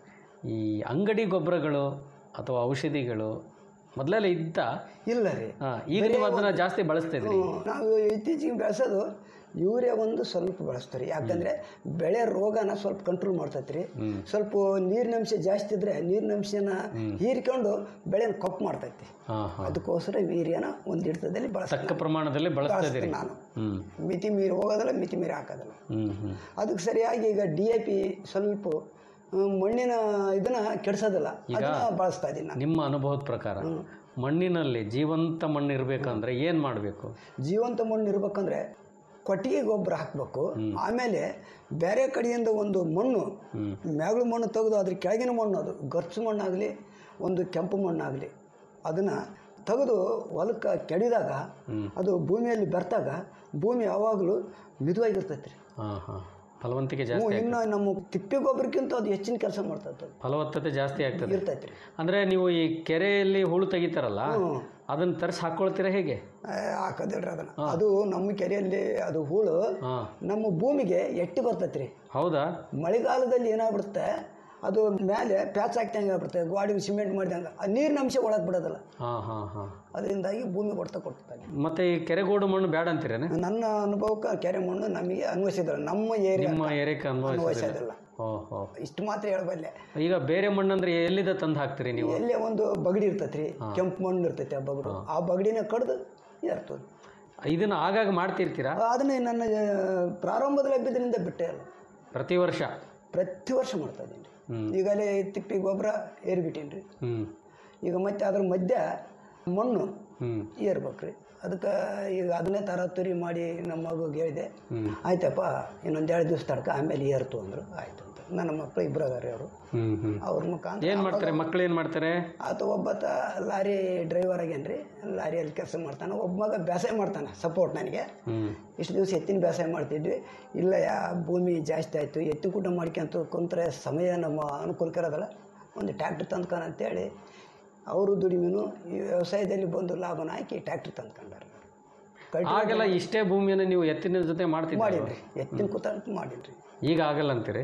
ಈ ಅಂಗಡಿ ಗೊಬ್ಬರಗಳು ಅಥವಾ ಔಷಧಿಗಳು ಮೊದಲೆಲ್ಲ ಇದ್ದ ಇಲ್ಲ ರೀ ಹಾಂ ಈಗ ನೀವು ಅದನ್ನು ಜಾಸ್ತಿ ಬಳಸ್ತಿದ್ರಿ ಹ್ಮ್. ನಾವು ಇತ್ತೀಚೆಗೆ ಬೆಳೆಸೋದು ಯೂರಿಯಾ ಒಂದು ಸ್ವಲ್ಪ ಬಳಸ್ತಾರೆ ಯಾಕಂದ್ರೆ ಬೆಳೆ ರೋಗನ ಸ್ವಲ್ಪ ಕಂಟ್ರೋಲ್ ಮಾಡ್ತೈತೆ ರೀ ಸ್ವಲ್ಪ ನೀರಿನಂಶ ಜಾಸ್ತಿ ಇದ್ರೆ ನೀರಿನಂಶನ ಹೀರಿಕೊಂಡು ಬೆಳೆನ ಕಪ್ಪು ಮಾಡ್ತೈತಿ ಹಾಂ ಹಾಂ ಅದಕ್ಕೋಸ್ಕರ ಯೂರಿಯಾನ ಒಂದು ಹಿಡಿತದಲ್ಲಿ ತಕ್ಕ ಬಳಸ್ತೀನಿ ಪ್ರಮಾಣದಲ್ಲಿ ಬಳಸ್ತಾ ಇದ್ದೀರಿ ನಾನು ಹ್ಞೂ ಮಿತಿ ಮೀರಿ ಹೋಗೋದಿಲ್ಲ ಮಿತಿ ಮೀರಿ ಹಾಕೋದಿಲ್ಲ ಹ್ಞೂ ಹ್ಞೂ ಅದಕ್ಕೆ ಸರಿಯಾಗಿ ಈಗ ಡಿ ಎ ಪಿ ಸ್ವಲ್ಪ ಹ್ಮ್, ಮಣ್ಣಿನ ಇದನ್ನ ಕೆಡಿಸೋದಿಲ್ಲ ಅದನ್ನ ಬಳಸ್ತಾ ಇದ್ದೀನಿ ನಾನು ನಿಮ್ಮ ಅನುಭವದ ಪ್ರಕಾರ ಮಣ್ಣಿನಲ್ಲಿ ಜೀವಂತ ಮಣ್ಣು ಇರಬೇಕಂದ್ರೆ ಏನು ಮಾಡಬೇಕು ಜೀವಂತ ಮಣ್ಣು ಇರ್ಬೇಕಂದ್ರೆ ಕೊಟ್ಟಿಗೆ ಗೊಬ್ಬರ ಹಾಕಬೇಕು ಆಮೇಲೆ ಬೇರೆ ಕಡೆಯಿಂದ ಒಂದು ಮಣ್ಣು ಮ್ಯಾಗಳು ಮಣ್ಣು ತೆಗೆದು ಅದ್ರ ಕೆಳಗಿನ ಮಣ್ಣು ಅದು ಗರ್ಚು ಮಣ್ಣಾಗಲಿ ಒಂದು ಕೆಂಪು ಮಣ್ಣಾಗಲಿ ಅದನ್ನು ತೆಗೆದು ಹೊಲಕ್ಕೆ ಕೆಡಿದಾಗ ಅದು ಭೂಮಿಯಲ್ಲಿ ಬೆರ್ತಾಗ ಭೂಮಿ ಯಾವಾಗಲೂ ಮಿದುವಾಗಿರ್ತೈತೆ ರೀ ಹಾಂ ಹಾಂ ಫಲವಂತಿಕೆ ಹ್ಞೂ, ಜಾಸ್ತಿ ಇನ್ನು ನಮ್ಮ ತಿಪ್ಪೆ ಗೊಬ್ಬರಕ್ಕಿಂತ ಅದು ಹೆಚ್ಚಿನ ಕೆಲಸ ಮಾಡ್ತೈತೆ ಅದು ಫಲವತ್ತತೆ ಜಾಸ್ತಿ ಆಗ್ತದೆ ಇರ್ತೈತೆ ರೀ ಅಂದರೆ ನೀವು ಈ ಕೆರೆಯಲ್ಲಿ ಹೂಳು ತೆಗಿತಾರಲ್ಲ ಅದನ್ನು ತರಿಸಿ ಹಾಕ್ಕೊಳ್ತೀರಾ ಹೇಗೆ ಹಾಕೋದಿಲ್ರಿ ಅದನ್ನು ಅದು ನಮ್ಮ ಕೆರೆಯಲ್ಲಿ ಅದು ಹೂಳು ಹಾಂ ನಮ್ಮ ಭೂಮಿಗೆ ಎಟ್ಟಿ ಬರ್ತೈತೆ ರೀ ಹೌದಾ ಮಳೆಗಾಲದಲ್ಲಿ ಏನಾಗ್ಬಿಡುತ್ತೆ ಅದು ಮೇಲೆ ಪ್ಯಾಚ್ ಹಾಕ್ದಂಗೆ ಆಗ್ಬಿಡುತ್ತೆ ಗಾಡಿ ಸಿಮೆಂಟ್ ಮಾಡಿದಂಗೆ ಆ ನೀರಿನ ಅಂಶ ಒಳಗೆ ಬಿಡೋದಿಲ್ಲ ಹಾಂ ಹಾಂ ಹಾಂ ಅದರಿಂದಾಗಿ ಭೂಮಿ ಹೊಡ್ತ ಕೊಡ್ತಾನೆ ಮತ್ತೆ ಈ ಕೆರೆಗೋಡು ಮಣ್ಣು ಬೇಡ ಅಂತೀರೇನೆ ನನ್ನ ಅನುಭವಕ್ಕೆ ಕೆರೆ ಮಣ್ಣು ನಮಗೆ ಅನ್ವಯಿಸಿದ್ರು ನಮ್ಮ ಏರಿಯಾ ನಿಮ್ಮ ಏರಿಯಾಕ್ಕೆ ಅನ್ವಯಿಸಿದ್ರೆ ಅನ್ವಯಿಸೋದಿಲ್ಲ ಓಹೋ ಇಷ್ಟು ಮಾತ್ರ ಹೇಳಬಲ್ಲೆ ಈಗ ಬೇರೆ ಮಣ್ಣಂದ್ರೆ ಎಲ್ಲಿಂದ ತಂದು ಹಾಕ್ತೀರಿ ನೀವು ಎಲ್ಲೇ ಒಂದು ಬಗಡಿ ಇರ್ತೈತೆ ರೀ ಕೆಂಪು ಮಣ್ಣು ಇರ್ತೈತೆ ಆ ಬಗಡು ಆ ಬಗಡಿನ ಕಡ್ದು ಇರ್ತದೆ ಇದನ್ನ ಆಗಾಗ ಮಾಡ್ತಿರ್ತೀರಾ ಅದನ್ನೇ ನನ್ನ ಆ, ಪ್ರಾರಂಭದಲ್ಲಿ ಹಬ್ಬಿದ್ರಿಂದ ಬಿಟ್ಟೆ ಅಲ್ಲ ಪ್ರತಿ ವರ್ಷ ಪ್ರತಿ ವರ್ಷ ಮಾಡ್ತಾ ಇದ್ದೀನಿ ಈಗಲೇ ತಿಪ್ಪಿ ಗೊಬ್ಬರ ಏರ್ಬಿಟ್ಟೀನಿ ರೀ ಹ್ಞೂ ಈಗ ಮತ್ತೆ ಅದ್ರ ಮಧ್ಯ ಮಣ್ಣು ಹ್ಞೂ ಏರ್ಬೇಕ್ರಿ ಅದಕ್ಕೆ ಈಗ ಅದನ್ನೇ ತರಾತುರಿ ಮಾಡಿ ನಮ್ಮ ಮಗುಗೆ ಹೇಳಿದೆ ಆಯ್ತಪ್ಪ ಇನ್ನೊಂದು ಎರಡು ದಿವಸ ತಡ್ಕ ಆಮೇಲೆ ಏರ್ತು ಅಂದರು ಆಯ್ತು ಅಂತ ನನ್ನ ಮಕ್ಕಳು ಇಬ್ಬರು ಅದಾರೆ ಅವರು ಹ್ಞೂ ಹ್ಞೂ ಅವ್ರ ಮುಖಾಂತರ ಏನು ಮಾಡ್ತಾರೆ ಮಕ್ಳು ಏನು ಮಾಡ್ತಾರೆ ಆತ ಒಬ್ಬತ್ತ ಲಾರಿ ಡ್ರೈವರ್ ಆಗ್ಯಾನ್ರಿ ಲಾರಿಯಲ್ಲಿ ಕೆಲಸ ಮಾಡ್ತಾನೆ ಒಬ್ಬ ಮಗ ಬೇಸಾಯ ಮಾಡ್ತಾನೆ ಸಪೋರ್ಟ್ ನನಗೆ ಹ್ಞೂ ಇಷ್ಟು ದಿವಸ ಎತ್ತಿನ ಬೇಸಾಯ ಮಾಡ್ತಿದ್ವಿ ಇಲ್ಲ ಯಾ ಭೂಮಿ ಜಾಸ್ತಿ ಆಯಿತು ಎತ್ತಿನ ಕೂಟ ಮಾಡ್ಕೊಂತ ಕುಂತ್ರೆ ಸಮಯ ನಮ್ಮ ಅನುಕೂಲಕ್ಕೆ ಇರೋದಲ್ಲ ಒಂದು ಟ್ಯಾಕ್ಟ್ರ್ ತಂದ್ಕೊನ ಅಂತೇಳಿ ಅವರು ದುಡಿಮೆನು ಈ ವ್ಯವಸಾಯದಲ್ಲಿ ಬಂದು ಲಾಭನ ಹಾಕಿ ಟ್ಯಾಕ್ಟ್ರ್ ತಂದ್ಕೊಂಡಾರೆ ಕಲ್ಟಿ ಆಗೆಲ್ಲ ಇಷ್ಟೇ ಭೂಮಿಯನ್ನು ನೀವು ಎತ್ತಿನ ಜೊತೆ ಮಾಡ್ತಿದ್ದೀರಿ ಮಾಡೀನಿ ಎತ್ತಿನ ಕೂತ ಅಂತ ಮಾಡೀನಿ ಈಗ ಆಗಲ್ಲ ಅಂತೀರಿ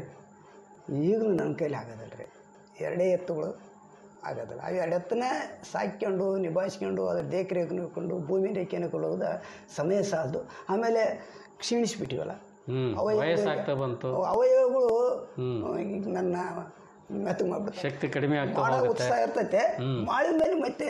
ಈಗಲೂ ನನ್ನ ಕೈಲಿ ಆಗೋದಿಲ್ಲ ರೀ ಎರಡೇ ಎತ್ತುಗಳು ಆಗೋದಿಲ್ಲ ಆ ಎರಡು ಎತ್ತನ್ನೇ ಸಾಕ್ಕೊಂಡು ನಿಭಾಯಿಸ್ಕೊಂಡು ಅದ್ರ ದೇಖರೇಖ ನೋಡ್ಕೊಂಡು ಭೂಮಿ ರೇಖೆನ ಕೊಡೋದ ಸಮಯ ಸಾಲದು ಆಮೇಲೆ ಕ್ಷೀಣಿಸ್ಬಿಟ್ಟಿವಲ್ಲ ಹ್ಞೂ ವಯಸ್ಸಾಗ್ತಾ ಬಂತು ಅವಯವಗಳು ಈಗ ನನ್ನ ಮೆತ್ತಗೆ ಮಾಡ್ಬಿಡ್ತಾರೆ ಶಕ್ತಿ ಕಡಿಮೆ ಆಗ್ತಾ ಮಾಡೋ ಹೋಗುತ್ತೆ ಉತ್ಸಾಹ ಇರ್ತೈತೆ ಮಾಡಿದ ಮೇಲೆ ಮತ್ತೆ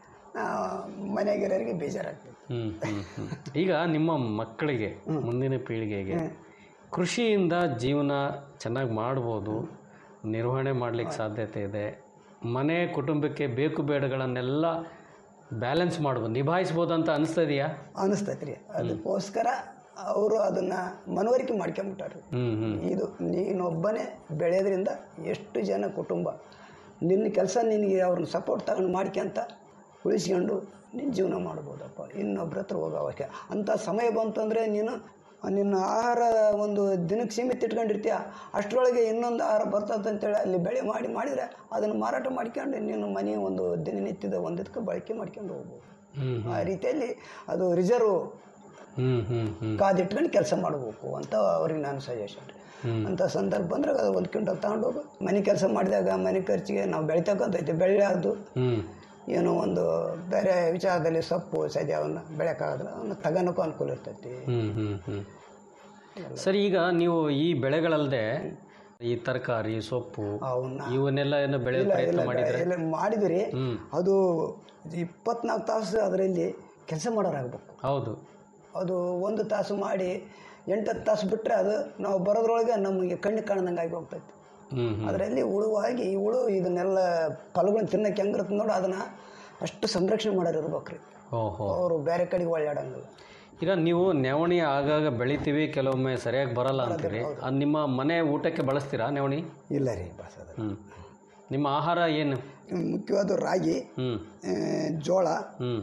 ಮನೆಗಿರೋರಿಗೆ ಬೇಜಾರಾಗ್ತದೆ ಹ್ಮ್, ಹ್ಮ್, ಹ್ಮ್. ಈಗ ನಿಮ್ಮ ಮಕ್ಕಳಿಗೆ ಮುಂದಿನ ಪೀಳಿಗೆಗೆ ಕೃಷಿಯಿಂದ ಜೀವನ ಚೆನ್ನಾಗಿ ಮಾಡ್ಬೋದು ನಿರ್ವಹಣೆ ಮಾಡಲಿಕ್ಕೆ ಸಾಧ್ಯತೆ ಇದೆ ಮನೆ ಕುಟುಂಬಕ್ಕೆ ಬೇಕು ಬೇಡಗಳನ್ನೆಲ್ಲ ಬ್ಯಾಲೆನ್ಸ್ ಮಾಡ್ಬೋದು ನಿಭಾಯಿಸ್ಬೋದು ಅಂತ ಅನಿಸ್ತದೆಯಾ ಅನಿಸ್ತೈತೆ ರೀ ಅದಕ್ಕೋಸ್ಕರ ಅವರು ಅದನ್ನು ಮನವರಿಕೆ ಮಾಡ್ಕೊಂಬಿಟ್ಟಾರೆ ಹ್ಮ್ ಹ್ಮ್ ಇದು ನೀನೊಬ್ಬನೇ ಬೆಳೆಯೋದ್ರಿಂದ ಎಷ್ಟು ಜನ ಕುಟುಂಬ ನಿನ್ನ ಕೆಲಸ ನಿನಗೆ ಅವ್ರನ್ನ ಸಪೋರ್ಟ್ ತಗೊಂಡು ಮಾಡ್ಕೊಂತ ಉಳಿಸ್ಕೊಂಡು ನಿನ್ನ ಜೀವನ ಮಾಡ್ಬೋದಪ್ಪ ಇನ್ನೊಬ್ರ ಹತ್ರ ಹೋಗೋ ಅವಶ್ಯ ಅಂಥ ಸಮಯ ಬಂತಂದರೆ ನೀನು ನಿನ್ನ ಆಹಾರ ಒಂದು ದಿನಕ್ಕೆ ಸೀಮಿತ ಇಟ್ಕೊಂಡಿರ್ತೀಯ ಅಷ್ಟರೊಳಗೆ ಇನ್ನೊಂದು ಆಹಾರ ಬರ್ತದೆ ಅಂತೇಳಿ ಅಲ್ಲಿ ಬೆಳೆ ಮಾಡಿ ಮಾಡಿದರೆ ಅದನ್ನು ಮಾರಾಟ ಮಾಡ್ಕೊಂಡು ನೀನು ಮನೆ ಒಂದು ದಿನನಿತ್ಯದ ಒಂದಕ್ಕೆ ಬಳಕೆ ಮಾಡ್ಕೊಂಡು ಹೋಗ್ಬೋದು ಹ್ಮ್ ಆ ರೀತಿಯಲ್ಲಿ ಅದು ರಿಸರ್ವ್ ಹ್ಮ್ ಹ್ಮ್ ಹ್ಮ್ ಕಾದಿಟ್ಕೊಂಡು ಕೆಲಸ ಮಾಡಬೇಕು ಅಂತ ಅವ್ರಿಗೆ ನಾನು ಸಜೆಷನ್ ಅಂತ ಸಂದರ್ಭ ಬಂದ್ರೆ ಅದು ಒಂದು ಕ್ವಿಂಟಲ್ ತಗೊಂಡೋಗು ಮನೆ ಕೆಲಸ ಮಾಡಿದಾಗ ಮನೆ ಖರ್ಚಿಗೆ ನಾವು ಬೆಳಿತಕ್ಕಂಥೈತೆ ಬೆಳೆಯೋದು ಹ್ಮ್ ಏನೋ ಒಂದು ಬೇರೆ ವಿಚಾರದಲ್ಲಿ ಸೊಪ್ಪು ಸದ್ಯ ಅವನ್ನ ಬೆಳೆಯೋಕ್ಕಾಗೋದಿಲ್ಲ ಅವನ್ನ ತಗೋಣಕ್ಕೂ ಅನುಕೂಲ ಇರ್ತೈತಿ ಹ್ಮ್ ಹ್ಮ್ ಹ್ಮ್ ಸರಿ ಈಗ ನೀವು ಈ ಬೆಳೆಗಳಲ್ಲದೆ ಈ ತರಕಾರಿ ಸೊಪ್ಪು ಅವನ್ನ ಇವನ್ನೆಲ್ಲ ಏನು ಬೆಳೆಯೋ ಪ್ರಯತ್ನ ಮಾಡಿದ್ರೆ ಎಲ್ಲ ಮಾಡಿದ್ರಿ ಅದು ಇಪ್ಪತ್ನಾಲ್ಕು ತಾಸು ಅದರಲ್ಲಿ ಕೆಲಸ ಮಾಡೋರಾಗಬೇಕು ಹೌದು ಅದು ಒಂದು ತಾಸು ಮಾಡಿ ಎಂಟತ್ತು ತಾಸು ಬಿಟ್ಟರೆ ಅದು ನಾವು ಬರೋದ್ರೊಳಗೆ ನಮಗೆ ಕಣ್ಣಿಗೆ ಕಾಣ್ದಂಗೆ ಆಗಿ ಹೋಗ್ತೈತಿ ಹ್ಞೂ ಹ್ಞೂ ಅದರಲ್ಲಿ ಹುಳುವಾಗಿ ಈ ಹುಳು ಇದನ್ನೆಲ್ಲ ಫಲಗಳನ್ನ ತಿನ್ನಕ್ಕೆ ಹೆಂಗಿರುತ್ತೆ ನೋಡಿ ಅದನ್ನು ಅಷ್ಟು ಸಂರಕ್ಷಣೆ ಮಾಡೋರು ಇರ್ಬೇಕ್ರಿ ಓಹೋ ಅವರು ಬೇರೆ ಕಡೆಗೆ ಒಳ್ಳಾಡಂಗಿಲ್ಲ ಈಗ ನೀವು ನವಣಿ ಆಗಾಗ ಬೆಳಿತೀವಿ ಕೆಲವೊಮ್ಮೆ ಸರಿಯಾಗಿ ಬರಲ್ಲ ಅಂತೀರಿ ಅದು ನಿಮ್ಮ ಮನೆ ಊಟಕ್ಕೆ ಬಳಸ್ತೀರಾ ನವಣಿ ಇಲ್ಲ ರೀ ಬಸದ ಹ್ಞೂ ನಿಮ್ಮ ಆಹಾರ ಏನು ಮುಖ್ಯವಾದ ರಾಗಿ ಹ್ಞೂ ಆ, ಜೋಳ ಹ್ಞೂ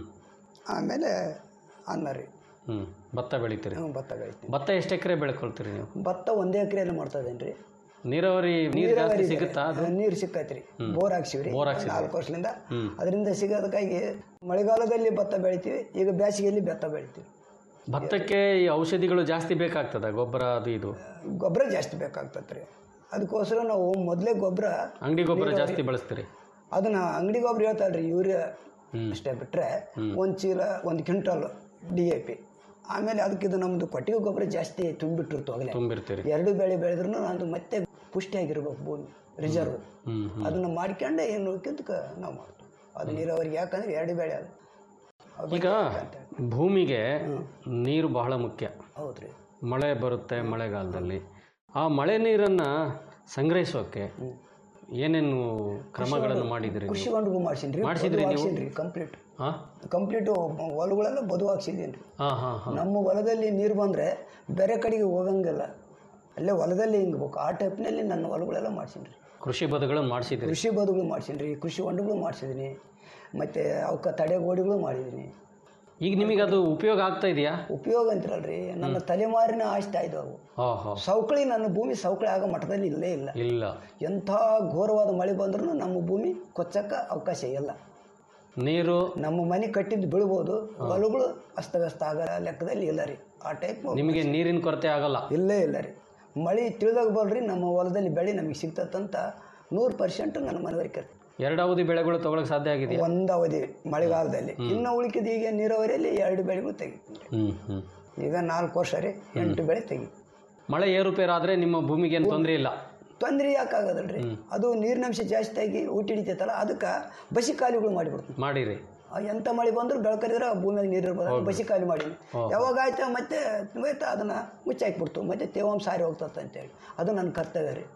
ಆಮೇಲೆ ಅನ್ನ ರೀ ಹ್ಞೂ ಭತ್ತ ಬೆಳಿತೀರಿ ಹ್ಮ್, ಭತ್ತ ಬೆಳಿತೀನಿ ಭತ್ತ ಎಷ್ಟು ಎಕರೆ ಬೆಳ್ಕೊಳ್ತೀರಿ ನೀವು ಭತ್ತ ಒಂದೇ ಎಕರೆಯಲ್ಲಿ ಮಾಡ್ತಾ ಇದೇನು ರೀ ನೀರಾವರಿ ನೀರು ಜಾಸ್ತಿ ಸಿಗುತ್ತಾ ಅದು ನೀರು ಸಿಕ್ಕೈತ್ರಿ ಬೋರ್ ಹಾಕ್ಸಿವ್ರಿ ಬೋರ್ ಹಾಕ್ಸಿದ್ರಿ. ನಾಲ್ಕು ವರ್ಷದಿಂದ ಅದರಿಂದ ಸಿಗೋದಕ್ಕಾಗಿ ಮಳೆಗಾಲದಲ್ಲಿ ಭತ್ತ ಬೆಳಿತೀವಿ ಈಗ ಬೇಸಿಗೆಯಲ್ಲಿ ಭತ್ತ ಬೆಳಿತೀವಿ ಭತ್ತಕ್ಕೆ ಈ ಔಷಧಿಗಳು ಜಾಸ್ತಿ ಬೇಕಾಗ್ತದ ಗೊಬ್ಬರ ಅದು ಇದು ಗೊಬ್ಬರ ಜಾಸ್ತಿ ಬೇಕಾಗ್ತದೆ ರೀ ಅದಕ್ಕೋಸ್ಕರ ನಾವು ಮೊದಲೇ ಗೊಬ್ಬರ ಅಂಗಡಿ ಗೊಬ್ಬರ ಜಾಸ್ತಿ ಬಳಸ್ತೀರಿ ಅದನ್ನ ಅಂಗಡಿ ಗೊಬ್ಬರ ಹೇಳ್ತಾಳ್ರಿ ಯೂರಿಯಾ ಅಷ್ಟೇ ಬಿಟ್ಟರೆ ಒಂದು ಚೀಲ ಒಂದು ಕ್ವಿಂಟಲ್ ಡಿ ಎ ಪಿ ಆಮೇಲೆ ಅದಕ್ಕೆ ಇದು ನಮ್ಮದು ಕೊಟ್ಟಿಗೆ ಗೊಬ್ಬರ ಜಾಸ್ತಿ ತುಂಬಿಟ್ಟಿರ್ತು ಆಗಲೇ ತುಂಬಿರ್ತೀರಿ ಎರಡು ಬೆಳೆ ಬೆಳೆದ್ರೂ ನಂದು ಮತ್ತೆ ಪುಷ್ಟಿಯಾಗಿರ್ಬೇಕು ಭೂಮಿ ರಿಸರ್ವ್ ಹ್ಞೂ ಅದನ್ನ ಮಾಡ್ಕೊಂಡೆ ಏನು ಉಳ್ಕಿದ್ದಕ್ಕೆ ನಾವು ಮಾಡ್ತೀವಿ ಅದು ನೀರಾವರಿಗೆ ಯಾಕಂದ್ರೆ ಎರಡು ಬೆಳೆ ಅದು ಅವು ಈಗ ಭೂಮಿಗೆ ನೀರು ಬಹಳ ಮುಖ್ಯ ಹೌದ್ರಿ ಮಳೆ ಬರುತ್ತೆ ಮಳೆಗಾಲದಲ್ಲಿ ಆ ಮಳೆ ನೀರನ್ನು ಸಂಗ್ರಹಿಸೋಕೆ ಏನೇನು ಕ್ರಮಗಳನ್ನು ಮಾಡಿದಿರಿ ಕೃಷಿ ಹೊಂಡಗೂ ಮಾಡ್ಸೀನಿ ಮಾಡ್ಸಿದ್ರಿ ನೀವು? ರೀ ಕಂಪ್ಲೀಟ್ ಹಾಂ ಕಂಪ್ಲೀಟು ಹೊಲಗಳೆಲ್ಲ ಬದು ಹಾಕ್ಸಿದ್ದೀನಿ ರೀ ಹಾಂ ಹಾಂ ಹಾಂ ನಮ್ಮ ಹೊಲದಲ್ಲಿ ನೀರು ಬಂದರೆ ಬೇರೆ ಕಡೆಗೆ ಹೋಗಂಗಿಲ್ಲ ಅಲ್ಲೇ ಹೊಲದಲ್ಲಿ ಹಿಂಗ್ಬೇಕು ಆ ಟೈಪ್ನಲ್ಲಿ ನನ್ನ ಹೊಲಗಳೆಲ್ಲ ಮಾಡ್ಸೀನಿ ರೀ ಕೃಷಿ ಬದುಗಳನ್ನು ಮಾಡಿಸಿದ್ರಿ ಕೃಷಿ ಬದುಗಳು ಮಾಡ್ಸೀನಿ ರೀ ಕೃಷಿ ಹೊಂಡಗಳು ಮಾಡ್ಸಿದ್ದೀನಿ ಮತ್ತು ಅವಕ್ಕೆ ತಡೆಗೋಡಿಗಳು ಮಾಡಿದ್ದೀನಿ ಈಗ ನಿಮಗೆ ಅದು ಉಪಯೋಗ ಆಗ್ತಾ ಇದೆಯಾ ಉಪಯೋಗ ಅಂತಿರಲ್ರಿ ನನ್ನ ತಲೆಮಾರಿನ ಆಸ್ತಾ ಇದ್ದವು ಅವು ಹಾಂ ಹಾಂ ಸವಕಳಿ ನನ್ನ ಭೂಮಿ ಸವಕಳಿ ಆಗೋ ಮಟ್ಟದಲ್ಲಿ ಇಲ್ಲೇ ಇಲ್ಲ ಇಲ್ಲ ಎಂಥ ಘೋರವಾದ ಮಳೆ ಬಂದ್ರೂ ನಮ್ಮ ಭೂಮಿ ಕೊಚ್ಚಕ್ಕೆ ಅವಕಾಶ ಇಲ್ಲ ನೀರು ನಮ್ಮ ಮನೆ ಕಟ್ಟಿದ್ದು ಬೀಳ್ಬೋದು ಹೊಲಗಳು ಅಸ್ತವ್ಯಸ್ತ ಆಗೋ ಲೆಕ್ಕದಲ್ಲಿ ಇಲ್ಲ ರೀ ಆ ಟೈಪ್ ನಿಮಗೆ ನೀರಿನ ಕೊರತೆ ಆಗಲ್ಲ ಇಲ್ಲೇ ಇಲ್ಲ ರೀ ಮಳೆ ತಿಳಿದಾಗ ಬಲ್ರಿ ನಮ್ಮ ಹೊಲದಲ್ಲಿ ಬೆಳೆ ನಮಗೆ ಸಿಗ್ತತ್ತಂತ ನೂರು ಪರ್ಸೆಂಟ್ ನನ್ನ ಮನವರಿಕೆ ಎರಡು ಅವಧಿ ಬೆಳೆಗಳು ತಗೊಳಕ್ಕೆ ಸಾಧ್ಯ ಆಗಿದೆಯಾ ಒಂದು ಅವಧಿ ಮಳೆಗಾಲದಲ್ಲಿ ಇನ್ನು ಉಳಿಕಿದ ಈಗ ನೀರಾವರಿಯಲ್ಲಿ ಎರಡು ಬೆಳೆಗಳು ತೆಗಿತೀನಿ ಹ್ಞೂ ಹ್ಞೂ ಈಗ ನಾಲ್ಕು ವರ್ಷ ರೀ ಎಂಟು ಬೆಳೆ ತೆಗಿ ಮಳೆ ಏರುಪೇರಾದರೆ ನಿಮ್ಮ ಭೂಮಿಗೆ ಏನು ತೊಂದರೆ ಇಲ್ಲ ತೊಂದರೆ ಯಾಕೆ ಆಗೋದಲ್ರಿ ಅದು ನೀರಿನಂಶ ಜಾಸ್ತಿ ಆಗಿ ಊಟಿ ಹಿಡಿತೈತಲ್ಲ ಅದಕ್ಕೆ ಬಸಿ ಖಾಲಿಗಳು ಮಾಡಿಬಿಡ್ತೀನಿ ಮಾಡಿರಿ ಆ ಎಂಥ ಮಳೆ ಬಂದರೂ ಬೆಳಕರಿದ್ರೆ ಆ ಭೂಮಿಯಾಗ ನೀರು ಇರ್ಬೋದು ಬಸಿ ಖಾಲಿ ಮಾಡೀನಿ ಯಾವಾಗ ಆಯ್ತಾ ಮತ್ತೆ ಹೋಯ್ತಾ ಅದನ್ನು ಮುಚ್ಚಾಕ್ಬಿಡ್ತು ಮತ್ತೆ ತೇವಾಂಶ ಸಾರಿ ಹೋಗ್ತದೆ ಅಂತೇಳಿ ಅದು ನನ್ನ ಕರ್ತವ್ಯ ರೀ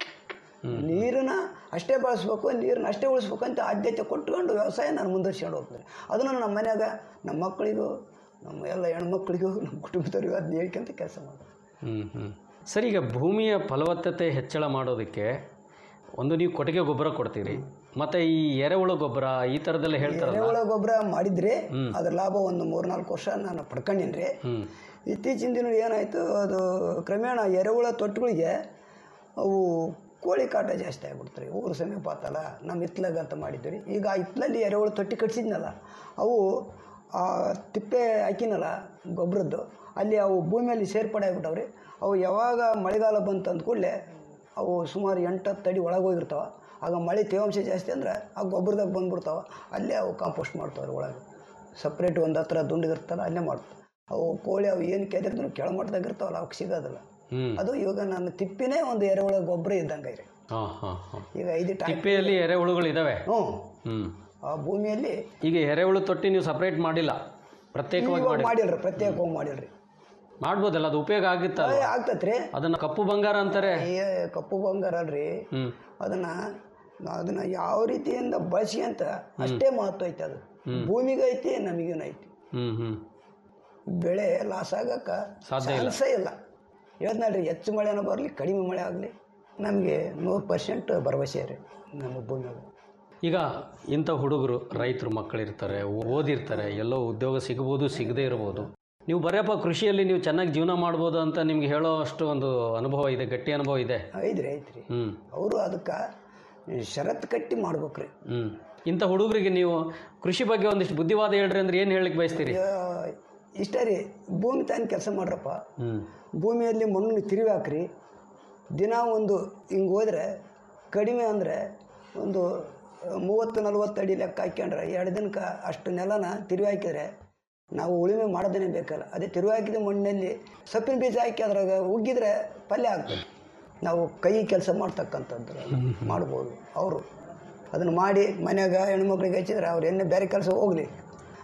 ನೀರನ್ನ ಅಷ್ಟೇ ಬಳಸ್ಬೇಕು ನೀರನ್ನ ಅಷ್ಟೇ ಉಳಿಸ್ಬೇಕು ಅಂತ ಆದ್ಯತೆ ಕೊಟ್ಕೊಂಡು ವ್ಯವಸಾಯ ನಾನು ಮುಂದುವರ್ಸ್ಕೊಂಡು ಹೋಗ್ತೀನಿ ಅದನ್ನು ನಮ್ಮ ಮನ್ಯಾಗ ನಮ್ಮ ಮಕ್ಕಳಿಗೂ ನಮ್ಮ ಎಲ್ಲ ಹೆಣ್ಮಕ್ಳಿಗೂ ನಮ್ಮ ಕುಟುಂಬದವ್ರಿಗೂ ಅದನ್ನ ಹೇಳ್ಕೊಂತ ಕೆಲಸ ಮಾಡ್ತೀನಿ ಹ್ಞೂ ಹ್ಞೂ ಸರಿ ಈಗ ಭೂಮಿಯ ಫಲವತ್ತತೆ ಹೆಚ್ಚಳ ಮಾಡೋದಕ್ಕೆ ಒಂದು ನೀವು ಕೊಟ್ಟಿಗೆ ಗೊಬ್ಬರ ಕೊಡ್ತೀರಿ ಮತ್ತು ಈ ಎರೆಹುಳು ಗೊಬ್ಬರ ಈ ಥರದ್ದೆಲ್ಲ ಹೇಳ್ತಾರಲ್ಲ ಎರೆಹುಳ ಗೊಬ್ಬರ ಮಾಡಿದ್ರೆ ಅದ್ರ ಲಾಭ ಒಂದು ಮೂರ್ನಾಲ್ಕು ವರ್ಷ ನಾನು ಪಡ್ಕೊಂಡಿನಿ ರೀ ಹ್ಞೂ ಇತ್ತೀಚಿನ ದಿನ ಏನಾಯಿತು ಅದು ಕ್ರಮೇಣ ಎರೆಹುಳ ತೊಟ್ಟುಗಳಿಗೆ ಅವು ಕೋಳಿ ಕಾಟ ಜಾಸ್ತಿ ಆಗ್ಬಿಡ್ತಾರೆ ಊರು ಸಮೀಪ ಆತಲ್ಲ ನಮ್ಮ ಹಿತ್ಲಾಗ ಅಂತ ಮಾಡಿದ್ವಿ ಈಗ ಆ ಹಿತ್ಲಲ್ಲಿ ಎರೆಹುಳು ತೊಟ್ಟಿ ಕಟ್ಸಿದ್ನಲ್ಲ ಅವು ಆ ತಿಪ್ಪೆ ಹಾಕಿನಲ್ಲ ಗೊಬ್ಬರದ್ದು ಅಲ್ಲಿ ಅವು ಭೂಮಿಯಲ್ಲಿ ಸೇರ್ಪಡೆ ಆಗ್ಬಿಟ್ಟವ್ರಿ ಅವು ಯಾವಾಗ ಮಳೆಗಾಲ ಬಂತು ಅಂದ ಕೂಡಲೇ ಅವು ಸುಮಾರು ಎಂಟತ್ತು ಅಡಿ ಒಳಗೆ ಹೋಗಿರ್ತಾವ ಆಗ ಮಳೆ ತೇವಾಂಶ ಜಾಸ್ತಿ ಅಂದ್ರೆ ಆ ಗೊಬ್ಬರದಾಗ ಬಂದ್ಬಿಡ್ತಾವ ಅಲ್ಲೇ ಅವು ಕಾಂಪೋಸ್ಟ್ ಮಾಡ್ತಾವ್ರಿ ಒಳಗೆ ಸಪ್ರೇಟ್ ಒಂದು ಹತ್ರ ದುಂಡಿಗಿರ್ತಲ್ಲ ಅಲ್ಲೇ ಮಾಡ್ತಾವೆ ಅವು ಕೋಳಿ ಅವು ಏನು ಕೆದರಿದ್ರು ಕೆಳಮಟ್ಟದಾಗ ಇರ್ತಾವಲ್ಲ ಅವಕ್ಕೆ ಸಿಗೋದಿಲ್ಲ ಹ್ಞೂ ಅದು ಇವಾಗ ನನ್ನ ತಿಪ್ಪಿನೇ ಒಂದು ಎರೆಹುಳ ಗೊಬ್ಬರ ಇದ್ದಂಗೆ ರೀ ಹಾಂ ಹಾಂ ಹಾಂ ಈಗ ಐದು ಟಾ ತಿಪ್ಪೆಯಲ್ಲಿ ಎರೆಹುಳುಗಳು ಇದ್ದಾವೆ ಹ್ಞೂ ಹ್ಞೂ ಆ ಭೂಮಿಯಲ್ಲಿ ಈಗ ಎರೆಹುಳು ತೊಟ್ಟಿ ನೀವು ಸಪ್ರೇಟ್ ಮಾಡಿಲ್ಲ ಪ್ರತ್ಯೇಕವಾಗಿ ಇವಾಗ ಮಾಡಿ ಮಾಡಿಲ್ರಿ ಪ್ರತ್ಯೇಕವಾಗಿ ಮಾಡಿಲ್ರಿ ಮಾಡ್ಬೋದಲ್ಲ ಅದು ಉಪಯೋಗ ಆಗುತ್ತಲ್ಲ ಆಗ್ತತ್ರಿ ಅದನ್ನು ಕಪ್ಪು ಬಂಗಾರ ಅಂತಾರೆ ಏ ಕಪ್ಪು ಬಂಗಾರ ಅಲ್ರಿ ಹ್ಞೂ ಅದನ್ನ ಅದನ್ನ ಯಾವ ರೀತಿಯಿಂದ ಬಳಸಿ ಅಂತ ಅಷ್ಟೇ ಮಹತ್ವ ಐತೆ ಅದು ಭೂಮಿಗೆ ಐತಿ ನಮಗೇನು ಐತಿ ಹ್ಞೂ ಹ್ಞೂ ಬೆಳೆ ಲಾಸ್ ಆಗಕ್ಕೆ ಸಾಧ್ಯ ಇಲ್ಲ. ಚಾನ್ಸೇ ಇಲ್ಲ ಹೇಳ್ದ್ನಲ್ರಿ ಹೆಚ್ಚು ಮಳೆನೂ ಬರಲಿ ಕಡಿಮೆ ಮಳೆ ಆಗಲಿ ನಮಗೆ ನೂರು ಪರ್ಸೆಂಟ್ ಭರವಸೆ ರೀ ನಮ್ಮ ಭೂಮಿಯಾಗ ಈಗ ಇಂಥ ಹುಡುಗರು ರೈತರು ಮಕ್ಕಳಿರ್ತಾರೆ ಓದಿರ್ತಾರೆ ಎಲ್ಲೋ ಉದ್ಯೋಗ ಸಿಗ್ಬೋದು ಸಿಗದೇ ಇರ್ಬೋದು ನೀವು ಬರೆಯಪ್ಪ ಕೃಷಿಯಲ್ಲಿ ನೀವು ಚೆನ್ನಾಗಿ ಜೀವನ ಮಾಡ್ಬೋದು ಅಂತ ನಿಮ್ಗೆ ಹೇಳೋ ಅಷ್ಟು ಒಂದು ಅನುಭವ ಇದೆ ಗಟ್ಟಿ ಅನುಭವ ಇದೆ ಐತ್ರಿ ಐತ್ರಿ ಹ್ಞೂ ಅವರು ಅದಕ್ಕೆ ಷರತ್ತು ಕಟ್ಟಿ ಮಾಡ್ಬೇಕ್ರಿ ಹ್ಞೂ ಇಂಥ ಹುಡುಗರಿಗೆ ನೀವು ಕೃಷಿ ಬಗ್ಗೆ ಒಂದಿಷ್ಟು ಬುದ್ಧಿವಾದ ಹೇಳ್ರಿ ಅಂದ್ರೆ ಏನು ಹೇಳಲಿಕ್ಕೆ ಬಯಸ್ತೀರಿ ಆ, ಇಷ್ಟ ರೀ ಭೂಮಿ ತಾನು ಕೆಲಸ ಮಾಡ್ರಪ್ಪ ಹ್ಞೂ ಭೂಮಿಯಲ್ಲಿ ಮಣ್ಣು ತಿರುವಿ ಹಾಕ್ರಿ ದಿನ ಒಂದು ಹಿಂಗೆ ಹೋದ್ರೆ ಕಡಿಮೆ ಅಂದರೆ ಒಂದು ಮೂವತ್ತು ನಲ್ವತ್ತು ಅಡಿ ಲೆಕ್ಕ ಹಾಕ್ಯಂಡ್ರೆ ಎರಡು ದಿನಕ್ಕೆ ಅಷ್ಟು ನೆಲನ ತಿರುವಿ ಹಾಕಿದ್ರೆ ನಾವು ಉಳುಮೆ ಮಾಡೋದೇ ಬೇಕಲ್ಲ ಅದೇ ತಿರುವಿ ಹಾಕಿದ ಮಣ್ಣಲ್ಲಿ ಸೊಪ್ಪಿನ ಬೀಜ ಹಾಕಿ ಅದ್ರಾಗ ಉಗ್ಗಿದ್ರೆ ಪಲ್ಯ ಆಗ್ತದೆ ನಾವು ಕೈ ಕೆಲಸ ಮಾಡ್ತಕ್ಕಂಥದ್ದು ಮಾಡ್ಬೋದು ಅವರು ಅದನ್ನು ಮಾಡಿ ಮನ್ಯಾಗ ಹೆಣ್ಮಕ್ಳಿಗೆ ಹಚ್ಚಿದ್ರೆ ಅವ್ರು ಎಣ್ಣೆ ಬೇರೆ ಕೆಲಸ ಹೋಗಲಿ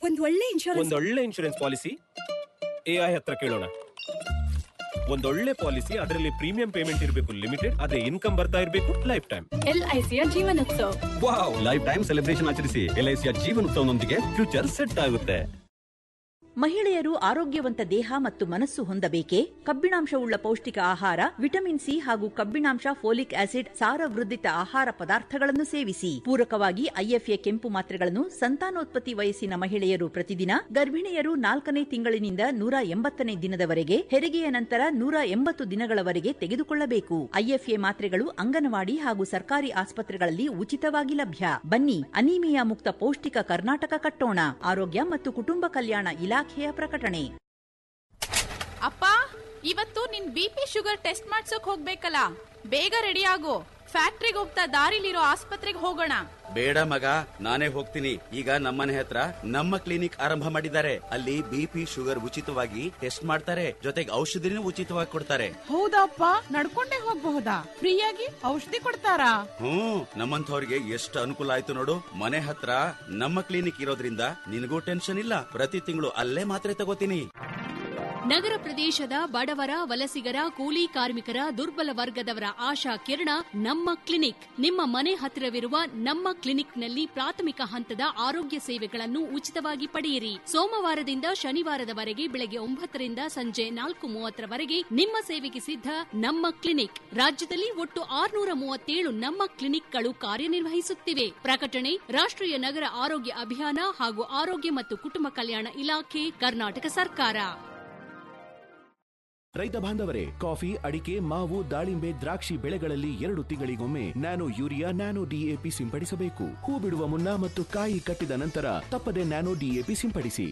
ಒಂದ್ ಒಳ್ಳೆ ಇನ್ಶೂರೆನ್ಸ್ ಒಂದೊಳ್ಳೆ ಇನ್ಶೂರೆನ್ಸ್ ಪಾಲಿಸಿ ಎಐ ಹತ್ರ ಕೇಳೋಣ ಒಂದೊಳ್ಳೆ ಪಾಲಿಸಿ ಅದರಲ್ಲಿ ಪ್ರೀಮಿಯಂ ಪೇಮೆಂಟ್ ಇರಬೇಕು ಲಿಮಿಟೆಡ್ ಅದೇ ಇನ್ಕಮ್ ಬರ್ತಾ ಇರಬೇಕು ಲೈಫ್ ಟೈಮ್ ಎಲ್ಐಸಿಯ Jeevanotsav wow lifetime celebration ಆಚರಿಸಿ ಎಲ್ಐಸಿಯ ಜೀವನೋತ್ಸವನೊಂದಿಗೆ ಫ್ಯೂಚರ್ ಸೆಟ್ ಆಗುತ್ತೆ ಮಹಿಳೆಯರು ಆರೋಗ್ಯವಂತ ದೇಹ ಮತ್ತು ಮನಸ್ಸು ಹೊಂದಬೇಕೇ ಕಬ್ಬಿಣಾಂಶವುಳ್ಳ ಪೌಷ್ಟಿಕ ಆಹಾರ ವಿಟಮಿನ್ ಸಿ ಹಾಗೂ ಕಬ್ಬಿಣಾಂಶ ಫೋಲಿಕ್ ಆಸಿಡ್ ಸಾರವೃದ್ಧಿತ ಆಹಾರ ಪದಾರ್ಥಗಳನ್ನು ಸೇವಿಸಿ ಪೂರಕವಾಗಿ ಐಎಫ್ಎ ಕೆಂಪು ಮಾತ್ರೆಗಳನ್ನು ಸಂತಾನೋತ್ಪತ್ತಿ ವಯಸ್ಸಿನ ಮಹಿಳೆಯರು ಪ್ರತಿದಿನ ಗರ್ಭಿಣಿಯರು ನಾಲ್ಕನೇ ತಿಂಗಳಿನಿಂದ ನೂರ ಎಂಬತ್ತನೇ ದಿನದವರೆಗೆ ಹೆರಿಗೆಯ ನಂತರ ನೂರ ಎಂಬತ್ತು ದಿನಗಳವರೆಗೆ ತೆಗೆದುಕೊಳ್ಳಬೇಕು ಐಎಫ್ಎ ಮಾತ್ರೆಗಳು ಅಂಗನವಾಡಿ ಹಾಗೂ ಸರ್ಕಾರಿ ಆಸ್ಪತ್ರೆಗಳಲ್ಲಿ ಉಚಿತವಾಗಿ ಲಭ್ಯ ಬನ್ನಿ ಅನೀಮಿಯಾ ಮುಕ್ತ ಪೌಷ್ಟಿಕ ಕರ್ನಾಟಕ ಕಟ್ಟೋಣ ಆರೋಗ್ಯ ಮತ್ತು ಕುಟುಂಬ ಕಲ್ಯಾಣ ಇಲಾಖೆಯ ಪ್ರಕಟಣೆ ಅಪ್ಪ ಇವತ್ತು ನಿನ್ ಬಿ ಪಿ ಶುಗರ್ ಟೆಸ್ಟ್ ಮಾಡ್ಸೋಕ್ ಹೋಗ್ಬೇಕಲ್ಲ ಬೇಗ ರೆಡಿ ಆಗು ಫ್ಯಾಕ್ಟ್ರಿಗೆ ಹೋಗ್ತಾ ದಾರಿಲಿರೋ ಆಸ್ಪತ್ರೆಗೆ ಹೋಗೋಣ ಬೇಡ ಮಗ ನಾನೇ ಹೋಗ್ತೀನಿ ಈಗ ನಮ್ಮನೆ ಹತ್ರ ನಮ್ಮ ಕ್ಲಿನಿಕ್ ಆರಂಭ ಮಾಡಿದ್ದಾರೆ ಅಲ್ಲಿ ಬಿಪಿ ಶುಗರ್ ಉಚಿತವಾಗಿ ಟೆಸ್ಟ್ ಮಾಡ್ತಾರೆ ಜೊತೆಗೆ ಔಷಧಿನೂ ಉಚಿತವಾಗಿ ಕೊಡ್ತಾರೆ ಹೌದಪ್ಪ ನಡ್ಕೊಂಡೇ ಹೋಗ್ಬಹುದಾ ಫ್ರೀಯಾಗಿ ಔಷಧಿ ಕೊಡ್ತಾರಾ ಹ್ಮ್ ನಮ್ಮಂಥವ್ರಿಗೆ ಎಷ್ಟು ಅನುಕೂಲ ಆಯ್ತು ನೋಡು ಮನೆ ಹತ್ರ ನಮ್ಮ ಕ್ಲಿನಿಕ್ ಇರೋದ್ರಿಂದ ನಿನಗೂ ಟೆನ್ಷನ್ ಇಲ್ಲ ಪ್ರತಿ ತಿಂಗಳು ಅಲ್ಲೇ ಮಾತ್ರೆ ತಗೋತೀನಿ ನಗರ ಪ್ರದೇಶದ ಬಡವರ ವಲಸಿಗರ ಕೂಲಿ ಕಾರ್ಮಿಕರ ದುರ್ಬಲ ವರ್ಗದವರ ಆಶಾ ಕಿರಣ ನಮ್ಮ ಕ್ಲಿನಿಕ್ ನಿಮ್ಮ ಮನೆ ಹತ್ತಿರವಿರುವ ನಮ್ಮ ಕ್ಲಿನಿಕ್ನಲ್ಲಿ ಪ್ರಾಥಮಿಕ ಹಂತದ ಆರೋಗ್ಯ ಸೇವೆಗಳನ್ನು ಉಚಿತವಾಗಿ ಪಡೆಯಿರಿ ಸೋಮವಾರದಿಂದ ಶನಿವಾರದವರೆಗೆ ಬೆಳಗ್ಗೆ ಒಂಬತ್ತರಿಂದ ಸಂಜೆ ನಾಲ್ಕು ಮೂವತ್ತರವರೆಗೆ ನಿಮ್ಮ ಸೇವೆಗೆ ಸಿದ್ಧ ನಮ್ಮ ಕ್ಲಿನಿಕ್ ರಾಜ್ಯದಲ್ಲಿ ಒಟ್ಟು ಆರುನೂರ ಮೂವತ್ತೇಳು ನಮ್ಮ ಕ್ಲಿನಿಕ್ಗಳು ಕಾರ್ಯನಿರ್ವಹಿಸುತ್ತಿವೆ ಪ್ರಕಟಣೆ ರಾಷ್ಟ್ರೀಯ ನಗರ ಆರೋಗ್ಯ ಅಭಿಯಾನ ಹಾಗೂ ಆರೋಗ್ಯ ಮತ್ತು ಕುಟುಂಬ ಕಲ್ಯಾಣ ಇಲಾಖೆ ಕರ್ನಾಟಕ ಸರ್ಕಾರ ರೈತ ಬಾಂಧವರೇ ಕಾಫಿ ಅಡಿಕೆ ಮಾವು ದಾಳಿಂಬೆ ದ್ರಾಕ್ಷಿ ಬೆಳೆಗಳಲ್ಲಿ ಎರಡು ತಿಂಗಳಿಗೊಮ್ಮೆ ನ್ಯಾನೋ ಯೂರಿಯಾ ನ್ಯಾನೋ ಡಿಎಪಿ ಸಿಂಪಡಿಸಬೇಕು ಹೂ ಬಿಡುವ ಮುನ್ನ ಮತ್ತು ಕಾಯಿ ಕಟ್ಟಿದ ನಂತರ ತಪ್ಪದೆ ನ್ಯಾನೋ ಡಿಎಪಿ ಸಿಂಪಡಿಸಿ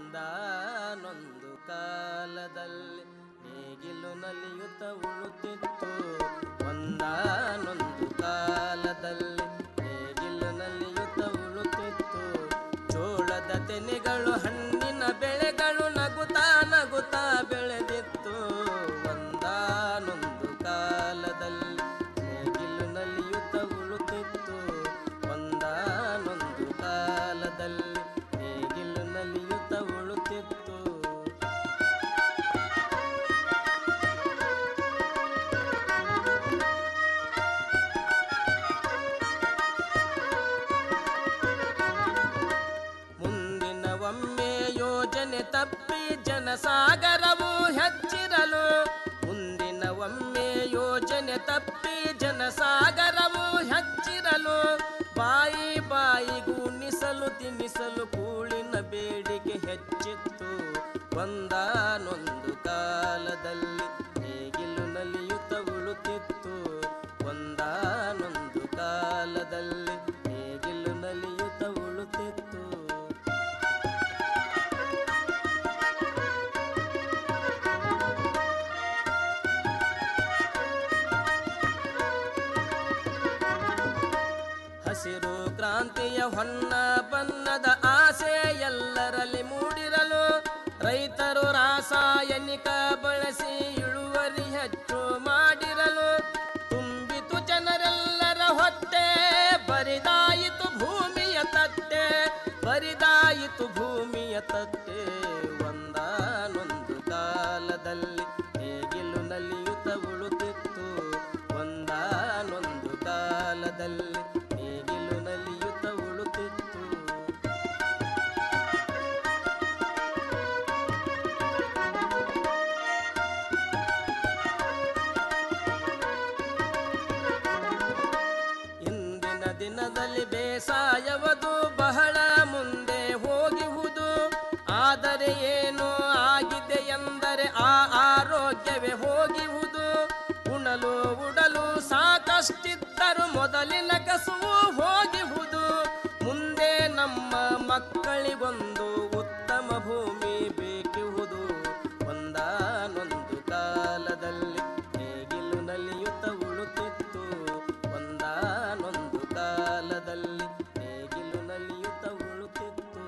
ಒಂದಾನೊಂದು ಕಾಲದಲ್ಲಿ ನೇಗಿಲು ನಲಿಯುತ್ತ ಉಳುತ್ತಿತ್ತು ಒಂದಾನೊಂದು ಕಾಲದಲ್ಲಿ ನೇಗಿಲು ನಲಿಯುತ್ತ ಉಳುತ್ತಿತ್ತು ಜೋಳದ ತೆನೆಗಳು ಹಣ್ಣಿನ ಬೆಳೆಗಳು ನಗುತ್ತಾ ನಗುತ್ತಾ ಬೆಳೆದಿತ್ತು ಒಂದಾನೊಂದು ಕಾಲದಲ್ಲಿ ನೇಗಿಲು ನಲಿಯುತ್ತ ಉಳುತ್ತಿತ್ತು ಒಂದಾನೊಂದು ಕಾಲದಲ್ಲಿ ನೇಗಿಲು ನಲಿಯುತ್ತ ಉಳುತ್ತಿತ್ತು ಮುಂದಿನ ಒಮ್ಮೆ ಯೋಜನೆ ತಪ್ಪಿ ಜನಸಾಗರವು ಹೆಚ್ಚಿರಲು ಮುಂದಿನ ಒಮ್ಮೆ ಯೋಜನೆ ತಪ್ಪಿ ಜನಸಾಗರವು ಹೆಚ್ಚಿರಲು ಬಾಯಿ ಬಾಯಿಗೂ ನಿಸಲು ತಿನ್ನಿಸಲು ಕೂಳಿನ ಬೇಡಿಕೆ ಹೆಚ್ಚಿತ್ತು ಒಂದಾನೊಂದು ಕಾಲದಲ್ಲಿ ನೇಗಿಲು ನಲಿಯುತ್ತ ಉಳುತ್ತಿತ್ತು ಒಂದಾನೊಂದು ಕಾಲದಲ್ಲಿ ನೇಗಿಲು ನಲಿಯುತ್ತ ಉಳುತ್ತಿತ್ತು ಹಸಿರು ಕ್ರಾಂತಿಯ ಹೊನ್ನ ಬಣ್ಣದ ಆಸೆ ಎಲ್ಲರಲ್ಲಿ ಮೂಡಿರಲು ರೈತರು ರಾಸಾಯನಿಕ ಬಳಸಿ ಇಳುವರಿ ಹೆಚ್ಚು ಮಾಡಿರಲು ತುಂಬಿತು ಜನರೆಲ್ಲರ ಹೊಟ್ಟೆ ಬರಿದಾಯಿತು ಭೂಮಿಯ ತಟ್ಟೆ ಬರಿದಾಯಿತು ಭೂಮಿಯ ತಟ್ಟೆ ಒಂದಾನೊಂದು ಕಾಲದಲ್ಲಿ ನೇಗಿಲು ನಲಿಯುತ್ತ ಉಳುತ್ತಿತ್ತು ಒಂದಾನೊಂದು ಕಾಲದಲ್ಲಿ ನೇಗಿಲು ನಲಿಯುತ್ತ ಉಳುತ್ತಿತ್ತು ಇಂದಿನ ದಿನದಲ್ಲಿ ಬೇಸಾಯವದು ಬಹಳ ಮುಂದೆ ಹೋಗಿಹುದು ಆದರೆ ಏನು ಆಗಿದೆ ಎಂದರೆ ಆ ಆರೋಗ್ಯವೇ ಹೋಗಿಹುದು ಉಣಲು ಉಡಲು ಸಾಕಷ್ಟಿದ್ದರು ಮೊದಲಿನ ಕಸುವು ಹೋಗಿಹುದು ಮುಂದೆ ನಮ್ಮ ಮಕ್ಕಳಿಗೊಂದು ಉತ್ತಮ ಭೂಮಿ ಬೇಕಿಹುದು ಒಂದಾನೊಂದು ಕಾಲದಲ್ಲಿ ನೇಗಿಲು ನಲಿಯುತ್ತ ಉಳುತ್ತಿತ್ತು ಒಂದಾನೊಂದು ಕಾಲದಲ್ಲಿ ನೇಗಿಲು ನಲಿಯುತ್ತ ಉಳುತ್ತಿತ್ತು